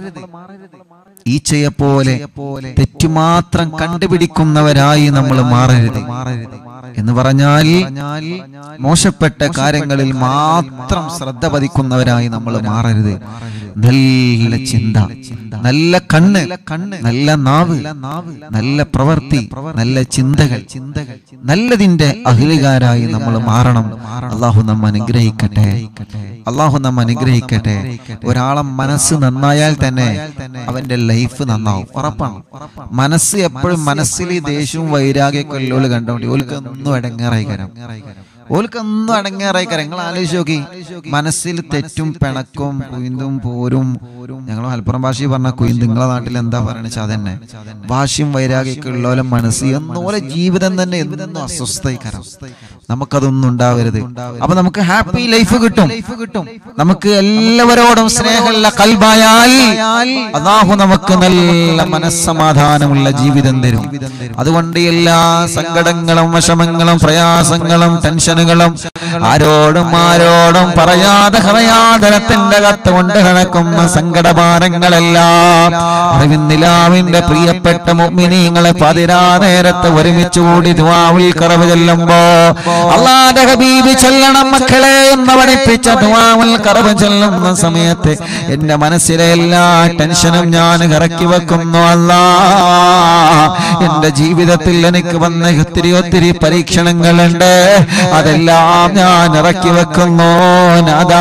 ഈച്ചയെ പോലെ തെറ്റുമാത്രം കണ്ടുപിടിക്കുന്നവരായി നമ്മൾ മാറരുത് എന്ന് പറഞ്ഞാൽ മോശപ്പെട്ട കാര്യങ്ങളിൽ മാത്രം ശ്രദ്ധ പതിക്കുന്നവരായി നമ്മൾ മാറരുത് നല്ല ചിന്ത നല്ല കണ്ണ് നല്ല നാവ് നല്ല പ്രവൃത്തി നല്ല ചിന്തകൾ നല്ലതിന്റെ അഹിലുകാരായി നമ്മൾ മാറണം അള്ളാഹു നമ്മ അനുഗ്രഹിക്കട്ടെ അള്ളാഹു നമ്മ അനുഗ്രഹിക്കട്ടെ ഒരാളെ മനസ്സ് നന്നായാൽ തന്നെ അവന്റെ ലൈഫ് നന്നാവും ഉറപ്പാണ് മനസ്സ് എപ്പോഴും മനസ്സിൽ ഈ ദേഷ്യവും വൈരാഗ്യമൊക്കെ ഉള്ളവര് കണ്ടോണ്ടി ഓൽക്ക് ഒന്നും അടങ്ങാറായി കരം ഓൽക്ക് ഒന്നും അടങ്ങാറായി കരം നിങ്ങൾ ആലോചിച്ച് നോക്കി മനസ്സിൽ തെറ്റും പിണക്കും കുയിന്തും പോരും ഞങ്ങൾ മലപ്പുറം ഭാഷയിൽ പറഞ്ഞ കുയിന്ത് നിങ്ങളെ നാട്ടിൽ എന്താ പറയണ വെച്ചാൽ അതന്നെ വാശിയും വൈരാഗ്യമൊക്കെ ഉള്ളവരെ മനസ്സ് എന്നോലെ ജീവിതം തന്നെ എന്തെന്നും അസ്വസ്ഥയിക്കരം നമുക്കതൊന്നും ഉണ്ടാവരുത് അപ്പൊ നമുക്ക് ഹാപ്പി ലൈഫ് കിട്ടും നമുക്ക് എല്ലാവരോടും സ്നേഹമുള്ള കൽബായാൽ അള്ളാഹു നമുക്ക് നല്ല മനസ്സമാധാനമുള്ള ജീവിതം തരും അതുകൊണ്ട് എല്ലാ സങ്കടങ്ങളും വിഷമങ്ങളും പ്രയാസങ്ങളും ടെൻഷനുകളും ആരോടും ആരോടും പറയാതെ ഹൃദയാതരത്തിന്റെ കത്ത് കൊണ്ട് കിടക്കുന്ന സങ്കടഭാരങ്ങളെല്ലാം അറിവിന്ദിലാവിന്റെ പ്രിയപ്പെട്ട മുഅ്മിനീങ്ങളെ പതിരാ നേരത്ത് ഒരുമിച്ച് കൂടി ദുആവിൽ കറവ് ചെല്ലുമ്പോ അള്ളാന്റെ ഹബീബ് ചെല്ലണം മക്കളെ എന്ന് പഠിപ്പിച്ച ദുആവിൽ കറവ് ചെല്ലുന്ന സമയത്ത് എന്റെ മനസ്സിലെ എല്ലാ ടെൻഷനും ഞാൻ ഇറക്കി വെക്കുന്നു അല്ലാ എന്റെ ജീവിതത്തിൽ എനിക്ക് വന്ന ഒത്തിരി ഒത്തിരി പരീക്ഷണങ്ങളുണ്ട് അതെല്ലാം ഞാൻ ഇറക്കി വെക്കുന്നു നാദാ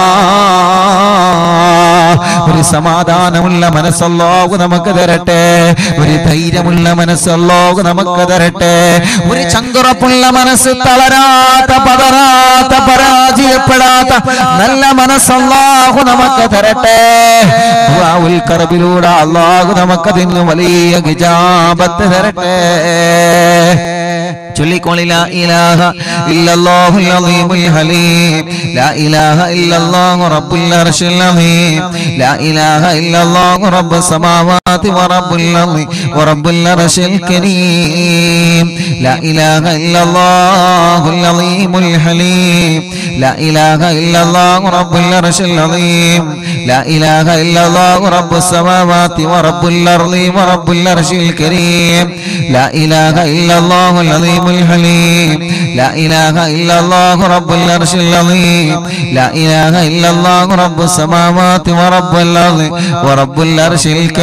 ഒരു സമാധാനമുള്ള മനസ്സല്ലോകു നമുക്ക് തരട്ടെ ഒരു ധൈര്യമുള്ള മനസ്സല്ലോകു നമുക്ക് തരട്ടെ ഒരു ചങ്കുറപ്പുള്ള മനസ്സ് തളരാത്ത പതറാത്ത പരാജയപ്പെടാത്ത നല്ല മനസ്സല്ലാഹു നമുക്ക് തരട്ടെ ഉൽക്കറബിലൂടെ അള്ളാഹു നമുക്കതിന് വലിയ ഗിജാപത്ത് തരട്ടെ ചൊല്ലിക്കോളി ലാ ഇലാഹ ഇല്ലല്ലാഹുൽ അലീമുൽ ഹലീം ലാ ഇലാഹ ഇല്ലല്ലാഹു റബ്ബുൽ അർശിൽ അലീം ലാ ഇലാഹ ഇല്ലല്ലാഹു റബ്ബുസ് സമാവാതി വറബ്ബുൽ അർളി വറബ്ബുൽ അർശിൽ കരീം ലാ ഇലാഹ ഇല്ലല്ലാഹുൽ അലീമുൽ ഹലീം ലാ ഇലാഹ ഇല്ലല്ലാഹു റബ്ബുൽ അർശിൽ അലീം ലാ ഇലാഹ ഇല്ലല്ലാഹു റബ്ബുസ് സമാവാതി വറബ്ബുൽ അർളി വറബ്ബുൽ അർശിൽ കരീം ലാ ഇലാഹ ഇല്ലല്ലാഹുൽ അലീം الحليم لا إله إلا الله رب العرش العظيم لا إله إلا الله رب السماوات ورب الأرض ورب العرش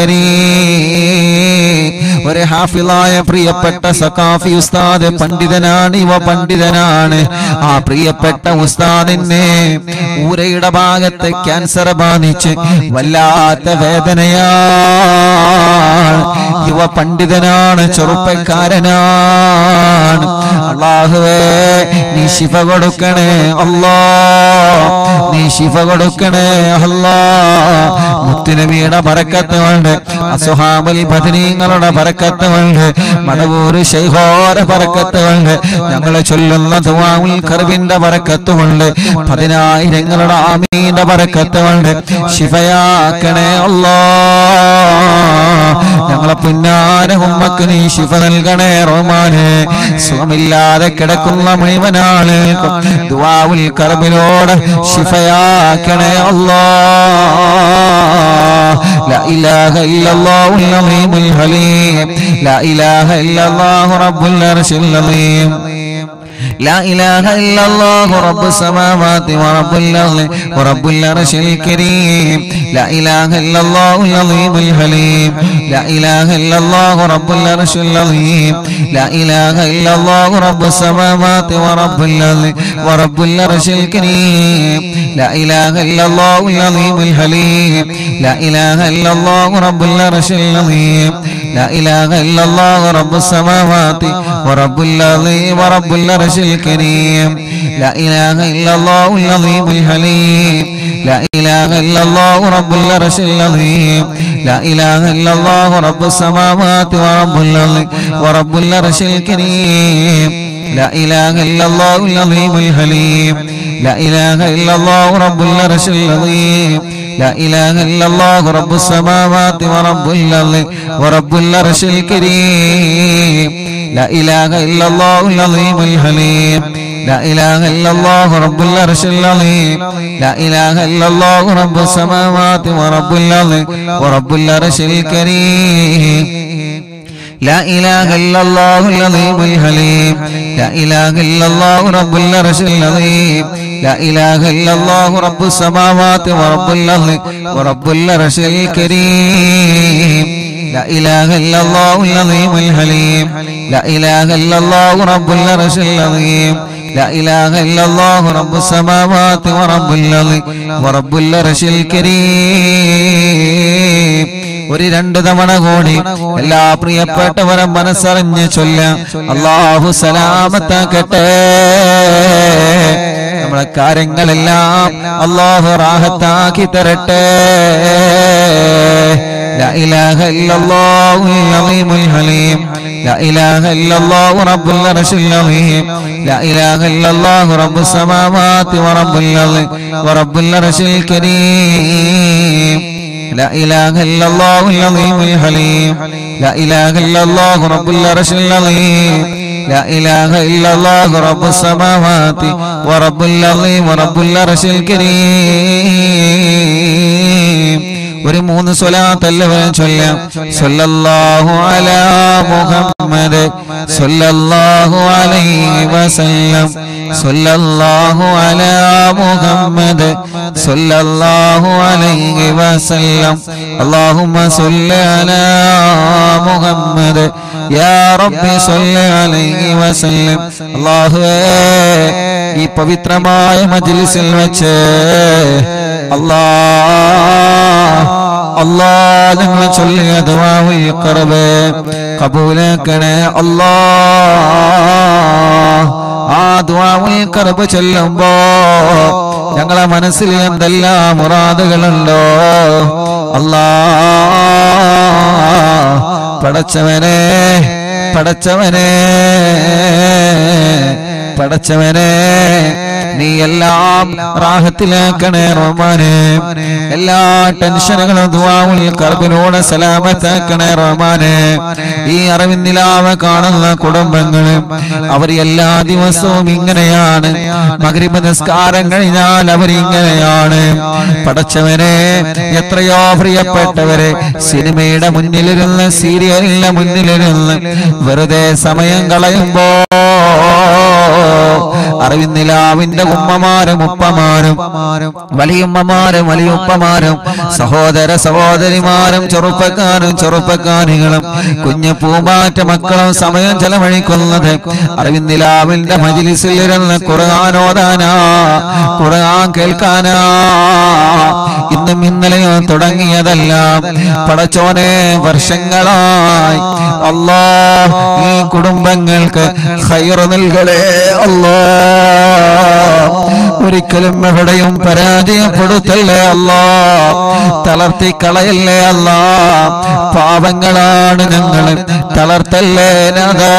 الكريم ഒരു ഹാഫിളായ പ്രിയപ്പെട്ട സക്കാഫി ഉസ്താദ് പണ്ഡിതനാണ് ഇവ പണ്ഡിതനാണ് ആ പ്രിയപ്പെട്ട ഉസ്താദിനെ ഊരയുടെ ഭാഗത്ത് ക്യാൻസർ ബാധിച്ച് വല്ലാത്ത വേദനയാണ് യുവ പണ്ഡിതനാണ് ചെറുപ്പക്കാരനാണ് അള്ളാഹുവേ നീ ശിഫ കൊടുക്കണേ അല്ലാ നീ ശിഫ കൊടുക്കണേ അല്ലാ മുത്തുനബിയുടെ പറക്കത്ത് കൊണ്ട് അസുഹാബൽ ബദനീങ്ങളുടെ പറക്കത്ത് കൊണ്ട് മടവൂർ ശൈഹോര പറക്കത്ത് കൊണ്ട് ഞങ്ങൾ ചൊല്ലുന്ന ദുആഉൽ കർബിന്റെ പറക്കത്ത് കൊണ്ട് പതിനായിരങ്ങളുടെ ആമീന്റെ പറക്കത്ത് കൊണ്ട് ശിഫയാക്കണേ അല്ലാ ഞങ്ങളെ പുന്നാര ഉമ്മക്ക് നീ ശിഫ നൽകണേ റഹ്മാനെ സുഖമില്ലാതെ കിടക്കുന്ന മുഴുവനാണ് ദുആഉൽ കർബിനോട് ശിഫയാക്കണേ അല്ലാ لا إله إلا الله العظيم الحليم لا إله إلا الله رب العرش العظيم لا إله إلا الله رب السماوات ورب الأرض ورب العرش الكريم لا إله إلا الله العظيم الحليم لا إله إلا الله رب العرش العظيم لا إله إلا الله رب السماوات ورب الأرض ورب العرش الكريم لا إله إلا الله العظيم الحليم لا إله إلا الله رب العرش العظيم لا إله إلا الله رب السماوات ورب الأرض ورب العرش الكريم لا إله إلا الله العظيم الحليم لا إله إلا الله رب العرش العظيم لا إله إلا الله رب السماوات ورب الأرض ورب العرش الكريم لا إله إلا الله العظيم الحليم لا إله إلا الله رب العرش العظيم لا إله إلا الله رب السماوات ورب الأرض ورب العرش الكريم لا إله إلا الله العظيم الحليم لا إله إلا الله رب العرش العظيم لا إله إلا الله رب السماوات ورب الأرض ورب العرش الكريم لا إله إلا الله العظيم الحليم لا إله إلا الله رب العرش العظيم لا إله إلا الله رب السماوات ورب الأرض ورب العرش الكريم لا إله إلا الله العظيم الحليم لا إله إلا الله رب العرش العظيم لا إله إلا الله رب السماوات ورب الأرض ورب العرش الكريم ഒരു രണ്ടു തവണ കൂടി എല്ലാ പ്രിയപ്പെട്ടവരും മനസ്സറിഞ്ഞ് ചൊല്ല അള്ളാഹു സലാമത്താക്കട്ടെ നമ്മളെ കാര്യങ്ങളെല്ലാം അള്ളാഹു റാഹത്താക്കി തരട്ടെ لا إله إلا الله العظيم الحليم لا إله إلا الله رب العرش العظيم لا إله إلا الله رب السماوات ورب الأرض ورب العرش الكريم لا إله إلا الله العظيم الحليم لا إله إلا الله رب العرش العظيم لا إله إلا الله رب السماوات ورب الأرض ورب العرش الكريم ഒരു മൂന്ന് സ്വലാത്തല്ലവരെ ചൊല്ലാം സല്ലല്ലാഹു അലാ മുഹമ്മദ് സല്ലല്ലാഹു അലൈഹി വസല്ലം സല്ലല്ലാഹു അലാ മുഹമ്മദ് സല്ലല്ലാഹു അലൈഹി വസല്ലം اللهم صل على محمد يا رب صل عليه وسلم അല്ലാഹുവേ ഈ പവിത്രമായ മജ്ലിസിൽ വെച്ച് അല്ലാ അല്ലാ ഞങ്ങൾ ചൊല്ലിയ ദുആവുൽ ഖറബ് കബൂലാക്കണേ അല്ലാ ആ ദുആവുൽ ഖറബ് ചൊല്ലുമ്പോ ഞങ്ങളെ മനസ്സിൽ എന്തെല്ലാം മുറാദുകളുണ്ടോ അല്ലാ പടച്ചവനെ പടച്ചവനെ പടച്ചവനെ നീ എല്ലാം റാഹത്തിലാക്കണേ റഹ്മാനെ എല്ലാ ടെൻഷനുകളും ദുആവുൽ കർബിനോട് സലാമത്താക്കണേ റഹ്മാനെ ഈ അറിവിന്ദിലാവ കാണുന്ന കുടുംബങ്ങള് അവർ എല്ലാ ദിവസവും ഇങ്ങനെയാണ് മഗ്രിബ് നിസ്കാരം കഴിഞ്ഞാൽ അവർ ഇങ്ങനെയാണ് പടച്ചവനെ എത്രയോ പ്രിയപ്പെട്ടവരെ സിനിമയുടെ മുന്നിലിരുന്ന് സീരിയലിന്റെ മുന്നിലിരുന്ന് വെറുതെ സമയം കളയുമ്പോ അറിവിന്നിലാവിന്റെ ഉമ്മമാരും ഉപ്പമാരും വലിയുമ്മമാരും വലിയുപ്പമാരും സഹോദര സഹോദരിമാരും ചെറുപ്പക്കാരും ചെറുപ്പക്കാരികളും കുഞ്ഞു പൂമ്പാറ്റ മക്കളും സമയം ചെലവഴിക്കുന്നത് അറിവിന്നിലാവിന്റെ മജിലിസിൽ ഇരുന്ന് ഖുർആാനോദാനാ ഖുർആൻ കേൾക്കാനാ ഇന്നും ഇന്നലെയോ തുടങ്ങിയതെല്ലാം പടച്ചോനെ വർഷങ്ങളായി അല്ലാ ഈ കുടുംബങ്ങൾക്ക് ഹൈറ് നൽകണേ അല്ലാ ഒരിക്കലും എവിടെയും പരാജയപ്പെടുത്തല്ലേ അല്ലാ തളർത്തി കളയല്ലേ അല്ലാ പാവങ്ങളാണ് ഞങ്ങൾ തളർത്തല്ലേ നദാ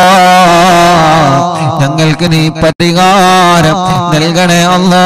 ഞങ്ങൾക്ക് നീ പരിഹാരം നൽകണേ അല്ലാ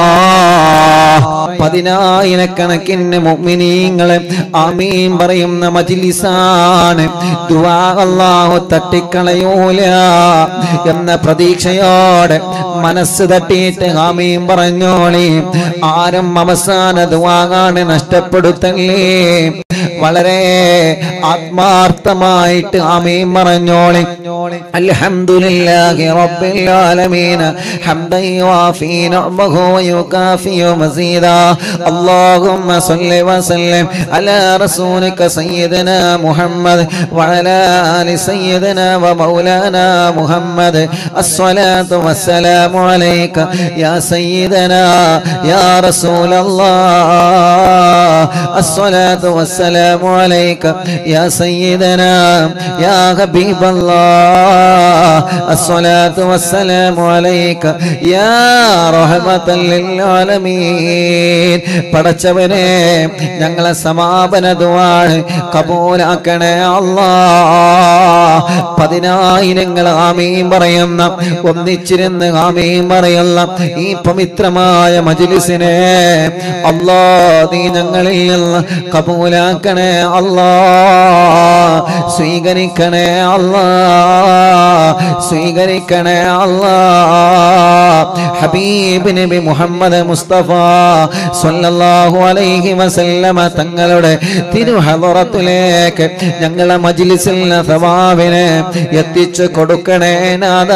പതിനായിരക്കണക്കിന് മുഅ്മിനീങ്ങളെ ആമീൻ പറയുന്ന മജ്ലിസാണ് ദുആ അല്ലാഹു തട്ടിക്കളയൂല എന്ന പ്രതീക്ഷയോടെ മനസ്സ് തട്ടിയിട്ട് ആമീൻ പറഞ്ഞോളി ആരും അവസാന ദുആകാണ് നഷ്ടപ്പെടുത്തല്ലേ വളരെ ആത്മാർത്ഥമായിട്ട് ആമീൻ പറഞ്ഞോളി അൽഹംദുലില്ലാഹി റബ്ബിൽ ആലമീൻ ഹംദൻ യുവാഫി നിഅമഹു വയുകാഫി മസീദാ اللهم صل وسلم على رسولك سيدنا محمد وعلى آل سيدنا ومولانا محمد الصلاة والسلام عليك يا سيدنا يا رسول الله الصلاة والسلام عليك يا سيدنا يا حبيب الله الصلاة والسلام عليك يا رحمة للعالمين പടച്ചവനെ ഞങ്ങളെ സമാപന ദുവാണ് കബൂലാക്കണേ അല്ലാ പതിനായിരങ്ങൾ ആമീൻ പറയുന്ന ഒന്നിച്ചിരുന്ന് ആമീൻ പറയുന്ന ഈ പവിത്രമായ മജിലിസിനെ അല്ലാ നീ ഞങ്ങളിൽ നിന്ന് കബൂലാക്കണേ അല്ലാ സ്വീകരിക്കണേ അല്ലാ സ്വീകരിക്കണേ അല്ലാ ഹബീബ് നബി മുഹമ്മദ് മുസ്തഫ സ്വല്ലല്ലാഹു അലൈഹി വസല്ലമ തങ്ങളുടെ തിരുഹലറത്തിലേക്ക് ഞങ്ങളെ മജ്ലിസിൽ സവാബിനെ എത്തിച്ചു കൊടുക്കണേ നാദാ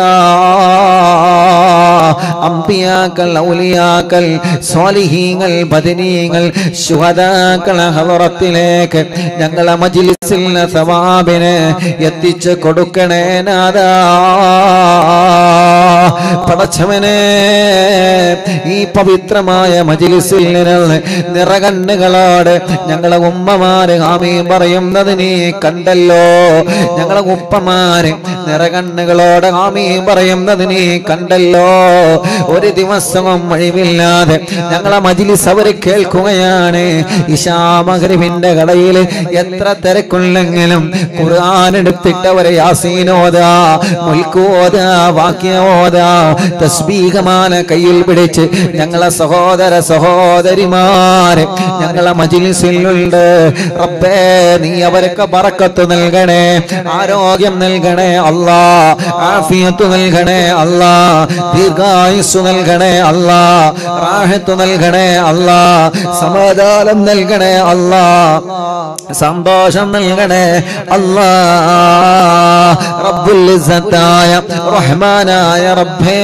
അമ്പിയാക്കൾ ഔലിയാക്കൾ സ്വാലിഹീങ്ങൾ ബദനീങ്ങൾ ശുഹദാക്കൾ ഹലറത്തിലേക്ക് ഞങ്ങളെ മജ്ലിസിൽ സവാബിനെ എത്തിച്ചു കൊടുക്കണേ നാദാ പടച്ചവനെ ഈ പവിത്രമായ മജിലിസിൽ നിന്ന് നിറകണ്ണുകളോട് ഞങ്ങളെ ഉമ്മമാര് ആമീൻ പറയുന്നത് നീ കണ്ടല്ലോ ഞങ്ങളെ ഉപ്പമാര് നിറകണ്ണുകളോട് ആമീൻ പറയുന്നത് നീ കണ്ടല്ലോ ഒരു ദിവസവും ഒഴിവില്ലാതെ ഞങ്ങളെ മജിലിസ് അവര് കേൾക്കുകയാണ് ഇഷാമകരിവിന്റെ കടയിൽ എത്ര തിരക്കുണ്ടെങ്കിലും ഖുർആൻ എടുത്തിട്ടവരെ യാസീനോദാ മുൽക്കോദാ വാക്യോദാ തസ്ബീഹമാല കയ്യിൽ പിടിച്ച് ഞങ്ങളെ സഹോദര സഹോദരിമാരെ ഞങ്ങളെ മജിലിസിലുണ്ട് റബ്ബേ നീ അവർക്ക് ബറക്കത്ത് നൽകണേ ആരോഗ്യം നൽകണേ അല്ലാ ആഫിയത്ത് നൽകണേ അല്ലാ ദീർഘായുസ് നൽകണേ അല്ലാ റാഹത്ത് നൽകണേ അല്ലാ സമാധാനം നൽകണേ അല്ലാ സന്തോഷം നൽകണേ അല്ലാ റബ്ബുൽ ഇസ്സത്തായ റഹ്മാനായ റബ്ബേ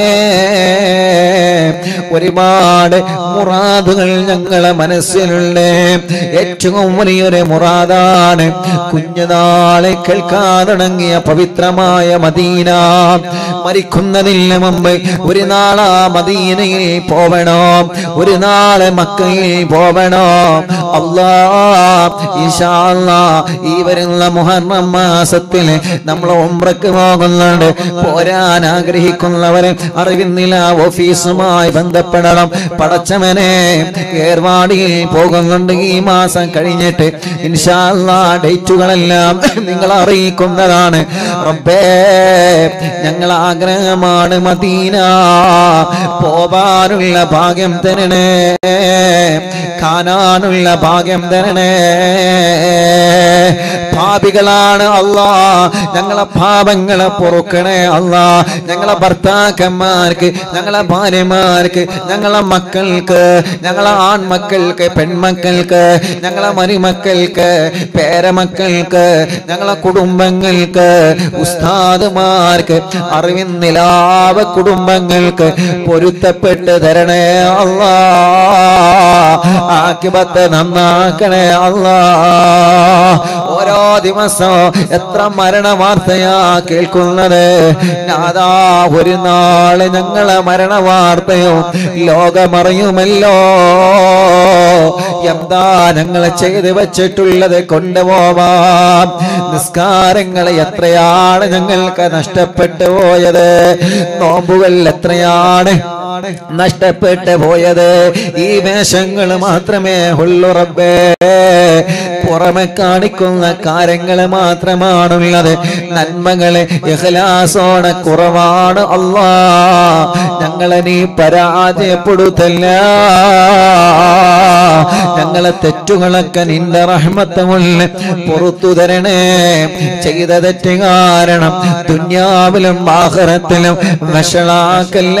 ഒരുപാട് മുറാദുകൾ ഞങ്ങളെ മനസ്സിലുള്ള ഏറ്റവും വലിയൊരു മുറാദാണ് കുഞ്ഞുനാളെ കേൾക്കാൻ തുടങ്ങിയ പവിത്രമായ മദീന മരിക്കുന്നതിന് മുമ്പ് ഒരു നാളാ മദീനയിൽ പോവണോ ഒരു നാളെ മക്കയിൽ പോവണോ അല്ലാ ഇൻഷാ അല്ലാ ഈ വരുന്ന മുഹറം മാസത്തിൽ നമ്മൾ ഉംറക്ക് പോകുന്നുണ്ട് പോരാൻ ആഗ്രഹിക്കുന്നവരെ അറിവിന്നില്ല ഓഫീസുമായി ബന്ധപ്പെടണം പടച്ചവനെ ഏർവാടിയിൽ പോകുന്നുണ്ട് ഈ മാസം കഴിഞ്ഞിട്ട് ഇൻഷാ അല്ലാ ഡേറ്റുകളെല്ലാം നിങ്ങൾ അറിയിക്കുന്നതാണ് റബ്ബേ ഞങ്ങൾ ആഗ്രഹമാണ് മദീന പോവാനുള്ള ഭാഗ്യം തരണേ കാണാനുള്ള ഭാഗ്യം തരണേ പാപികളാണ് അല്ലാ ഞങ്ങളെ പാപങ്ങളെ പൊറുക്കണേ അല്ലാ ഞങ്ങളെ ഭർത്താക്കന്മാർക്ക് ഞങ്ങളെ ഭാര്യമാർക്ക് ഞങ്ങളെ മക്കൾക്ക് ഞങ്ങളെ ആൺമക്കൾക്ക് പെൺമക്കൾക്ക് ഞങ്ങളെ മരുമക്കൾക്ക് പേരമക്കൾക്ക് ഞങ്ങളെ കുടുംബങ്ങൾക്ക് ഉസ്താദുമാർക്ക് അറിവിന്നിലാവ കുടുംബങ്ങൾക്ക് പൊരുത്തപ്പെട്ട് തരണേ അല്ലാ ആക്കിബത്ത് നന്നാക്കണേ അല്ലാ ഓരോ ദിവസവും എത്ര മരണ വാർത്തയാ കേൾക്കുന്നത് അതാ ഒരു നാള് ഞങ്ങളെ മരണ വാർത്തയോ ലോകമറിയുമല്ലോ എന്താ ഞങ്ങൾ ചെയ്ത് വെച്ചിട്ടുള്ളത് കൊണ്ടുപോവാം നിസ്കാരങ്ങൾ എത്രയാണ് ഞങ്ങൾക്ക് നഷ്ടപ്പെട്ടു പോയത് നോമ്പുകൾ എത്രയാണ് നഷ്ടപ്പെട്ടു പോയത് ഈ വേഷങ്ങൾ മാത്രമേ ഉള്ളു റബ്ബേ പുറമെ കാണിക്കുന്ന കാര്യങ്ങൾ മാത്രമാണുള്ളത് നന്മകളെ ഇഖ്ലാസോടെ കുറവാണ് അല്ലാ ഞങ്ങളെ നീ പരാജയപ്പെടുത്തല്ല ഞങ്ങളെ തെറ്റുകളൊക്കെ നിന്റെ റഹ്മത്തമുള്ള പുറത്തു തരണേ ചെയ്ത തെറ്റ് കാരണം ദുന്യാവിലും ആഹ്റത്തിലും വഷളാക്കല്ല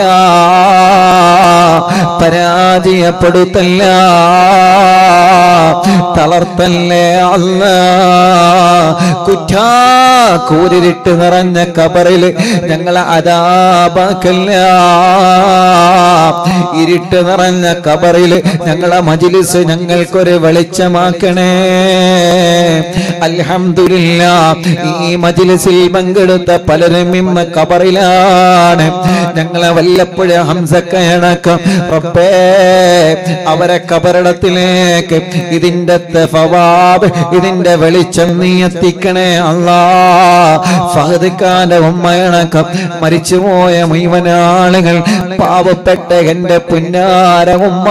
പരാജയപ്പെടുത്തല്ല തളർത്തല്ലേ അല്ല കുറ്റാ കൂരിട്ട് നിറഞ്ഞ കബറിൽ ഞങ്ങളെ അതാപാക്കല്ല ഇരുട്ട് നിറഞ്ഞ കബറിൽ ഞങ്ങളെ മജിലിസ് ഞങ്ങൾക്കൊരു വെളിച്ചമാക്കണേ അൽഹംദുലില്ല ഈ മജിലിസിൽ പങ്കെടുത്ത പലരും ഇന്ന് കബറിലാണ് ഞങ്ങളെ വല്ലപ്പോഴും ഹംസക്കയണക്കം റബ്ബേ അവരെ കബറിടത്തിലേക്ക് ഇതിന്റെ ഫവാബ് ഇതിന്റെ വെളിച്ചം നീ എത്തിക്കണേ അല്ലാ ഫഹദ് ഖാന്റെ ഉമ്മയണക്കം മരിച്ചുപോയ മുഴുവൻ ആളുകൾ പാവപ്പെട്ട എന്റെ പുന്നാര ഉമ്മ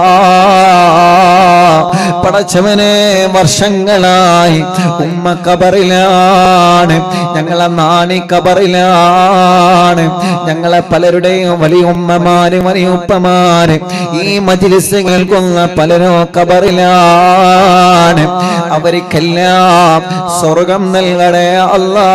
പടച്ചവനെ വർഷങ്ങളായി ഉമ്മ കബറിലാണ് ഞങ്ങളെ നാണി കബറിലാണ് ഞങ്ങളെ പലരുടെയും വലിയ ഉമ്മമാര് വലിയ ഉപ്പമാര് ഈ മജിലിസ് കേൾക്കുന്ന പലരോ കബറിലാണ് അവർക്കെല്ലാം സ്വർഗം നൽകണേ അല്ലാ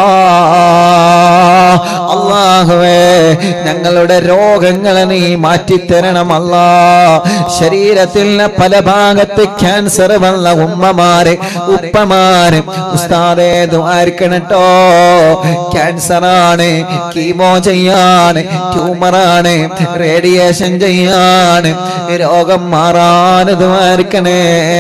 അള്ളാഹുവേ ഞങ്ങളുടെ രോഗങ്ങളെ നീ മാറ്റിത്തരണം അല്ലാ ശരീരത്തിൽ പല ഭാഗത്ത് ക്യാൻസർ വന്ന ഉമ്മമാര് ഉപ്പമാര് ഉസ്താദേ ദ്വാരിക്കണട്ടോ ക്യാൻസർ ആണ് കീമോ ചെയ്യാണ് ട്യൂമറാണ് റേഡിയേഷൻ ചെയ്യാണ് രോഗം മാറാൻ ദ്വാരിക്കണേ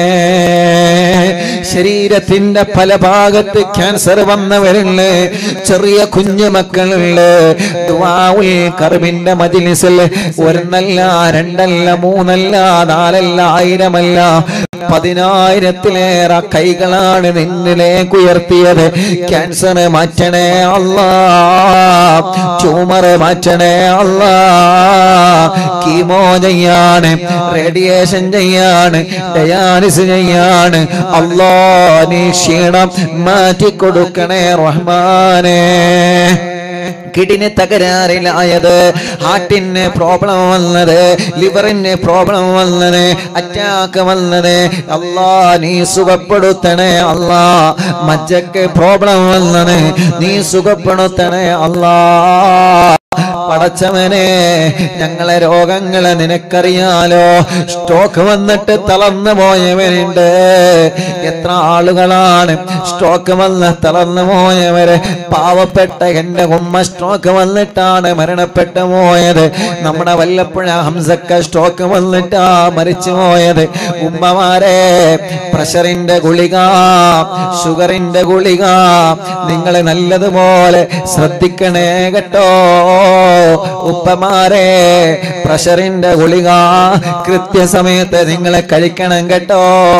ശരീരത്തിന്റെ പല ഭാഗത്ത് ക്യാൻസർ വന്നവരുണ്ട് ചെറിയ കുഞ്ഞു മക്കളുണ്ട് ദുആഉൽ കറിവിന്റെ മജിലിസിൽ ഒരെണ്ണല്ല രണ്ടല്ല മൂന്നല്ല നാലല്ല ആയിരമല്ല പതിനായിരത്തിലേറെ കൈകളാണ് നിന്നിലേക്ക് ഉയർത്തിയത് ക്യാൻസർ മാറ്റണേ അല്ലാ ട്യൂമർ മാറ്റണേ അല്ലാ കീമോ ചെയ്യാണ് റേഡിയേഷൻ ചെയ്യാണ് ഡയാലിസ് ചെയ്യാണ് അല്ലാ നീ ക്ഷീണം മാറ്റിക്കൊടുക്കണേ റഹ്മാനേ കിഡിന് തകരാറിലായത് ഹാർട്ടിന് പ്രോബ്ലം വന്നത് ലിവറിന് പ്രോബ്ലം വന്നത് അറ്റാക്ക് വന്നത് അല്ലാ നീ സുഖപ്പെടുത്തണേ അല്ലാ മജ്ജക്ക് പ്രോബ്ലം വന്നത് നീ സുഖപ്പെടുത്തണേ അല്ലാ പടച്ചവനെ ഞങ്ങളെ രോഗങ്ങളെ നിനക്കറിയാലോ സ്റ്റോക്ക് വന്നിട്ട് തളർന്നു പോയവരുണ്ട് എത്ര ആളുകളാണ് സ്റ്റോക്ക് വന്ന് തളർന്നു പോയവര് പാവപ്പെട്ട എന്റെ ഉമ്മ സ്റ്റോക്ക് വന്നിട്ടാണ് മരണപ്പെട്ടു പോയത് നമ്മുടെ വല്ലപ്പുഴ ഹംസക്ക സ്റ്റോക്ക് വന്നിട്ടാ മരിച്ചു പോയത് ഉമ്മമാരെ പ്രഷറിന്റെ ഗുളിക ഷുഗറിന്റെ ഗുളിക നിങ്ങൾ നല്ലതുപോലെ ശ്രദ്ധിക്കണേ കേട്ടോ ഉപ്പമാരെ പ്രഷറിന്റെ ഗുളിക കൃത്യസമയത്ത് നിങ്ങളെ കഴിക്കണം കേട്ടോ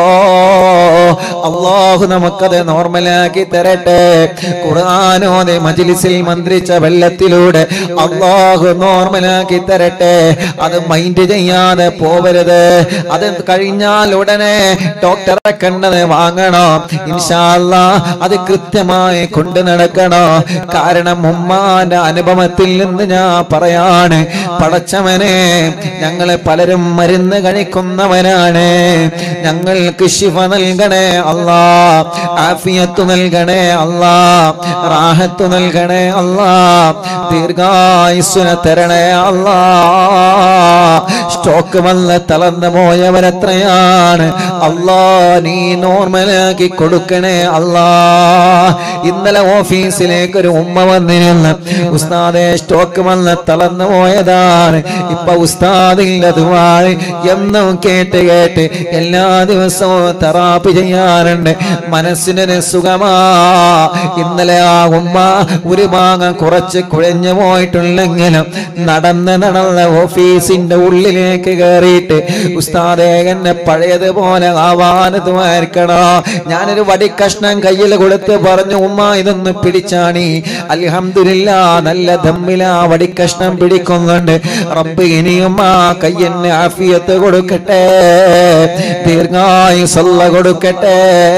അള്ളാഹു നമുക്കത് നോർമലാക്കി തരട്ടെ ഖുർആാനോടെ മജിലിസിൽ മന്ത്രിച്ച വെള്ളത്തിലൂടെ അള്ളാഹു നോർമലാക്കി തരട്ടെ അത് മൈൻഡ് ചെയ്യാതെ പോവരുത് അത് കഴിഞ്ഞാൽ ഉടനെ ഡോക്ടറെ കണ്ടത് വാങ്ങണോ ഇൻഷാല്ല അത് കൃത്യമായി കൊണ്ടു നടക്കണോ കാരണം ഉമ്മാന്റെ അനുഭവത്തിൽ നിന്ന് ഞാൻ പറയാണ് പടച്ചവനെ ഞങ്ങള് പലരും മരുന്ന് കഴിക്കുന്നവരാണ് ഞങ്ങൾക്ക് ശിവ നൽകണേ അല്ലാ ആഫിയത്ത് നൽകണേ അല്ലാ റാഹത്ത് നൽകണേ അല്ലാ ദീർഘായുസ്സുനെ തരണേ അല്ലാ സ്റ്റോക്ക് വന്ന് തളർന്നു പോയവരെത്രയാണ് അല്ലാ നീ നോർമലാക്കി കൊടുക്കണേ അല്ലാ ഇന്നലെ ഓഫീസിലേക്ക് ഒരു ഉമ്മ വന്നിരുന്നു ഉസ്താദെ സ്റ്റോക്ക് വന്ന് തളർന്നു പോയതാണ് ഇപ്പൊ ഉസ്താദിന്റെ ദുവാഴ് എന്നും കേട്ട് കേട്ട് എല്ലാ ദിവസവും തെറാപ്പി ചെയ്യാറുണ്ട് മനസ്സിനൊരു സുഖമാ ഇന്നലെ ആ ഉമ്മ ഒരു ഭാഗം കുറച്ച് കുഴഞ്ഞു പോയിട്ടുണ്ടെങ്കിലും നടന്ന് നടന്ന് ഓഫീസിന്റെ ഉള്ളിലേക്ക് കയറിയിട്ട് ഉസ്താദേ എന്നെ പഴയതുപോലെ ആവാനതുമായിരിക്കണോ ഞാനൊരു വടിക്കഷ്ണം കയ്യിൽ കൊടുത്ത് പറഞ്ഞു ഉമ്മ ഇതൊന്ന് പിടിച്ചാണി അൽഹംദുലില്ല നല്ല ദമ്മില വടിക്കഷ്ണം പിടിക്കുന്നുണ്ട് റബ്ബ് ഇനിയും ആ കയ്യന് ആഫിയത്ത് കൊടുക്കട്ടെ ദീർഘായുസല്ല കൊടുക്കട്ടെ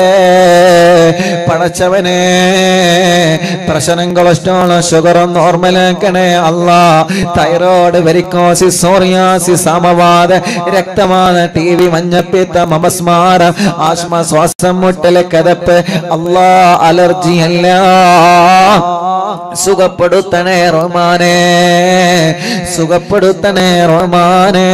പടച്ചവനെ പ്രശ്നം കൊളസ്ട്രോള് ഷുഗർ നോർമലാക്കണേ അല്ല തൈറോയ്ഡ് വെരിക്കോസിസ് സോറിയാസിസ് സമവാദ രക്തമാണ് ടി വി മഞ്ഞപ്പിത്ത മമസ്മാരം ആശ്മ ശ്വാസം മുട്ടല് കതപ്പ് അല്ലാ അലർജി അല്ല സുഖപ്പെടുത്തണേ റോമാനെ സുഖപ്പെടുത്തണേ റോമാനെ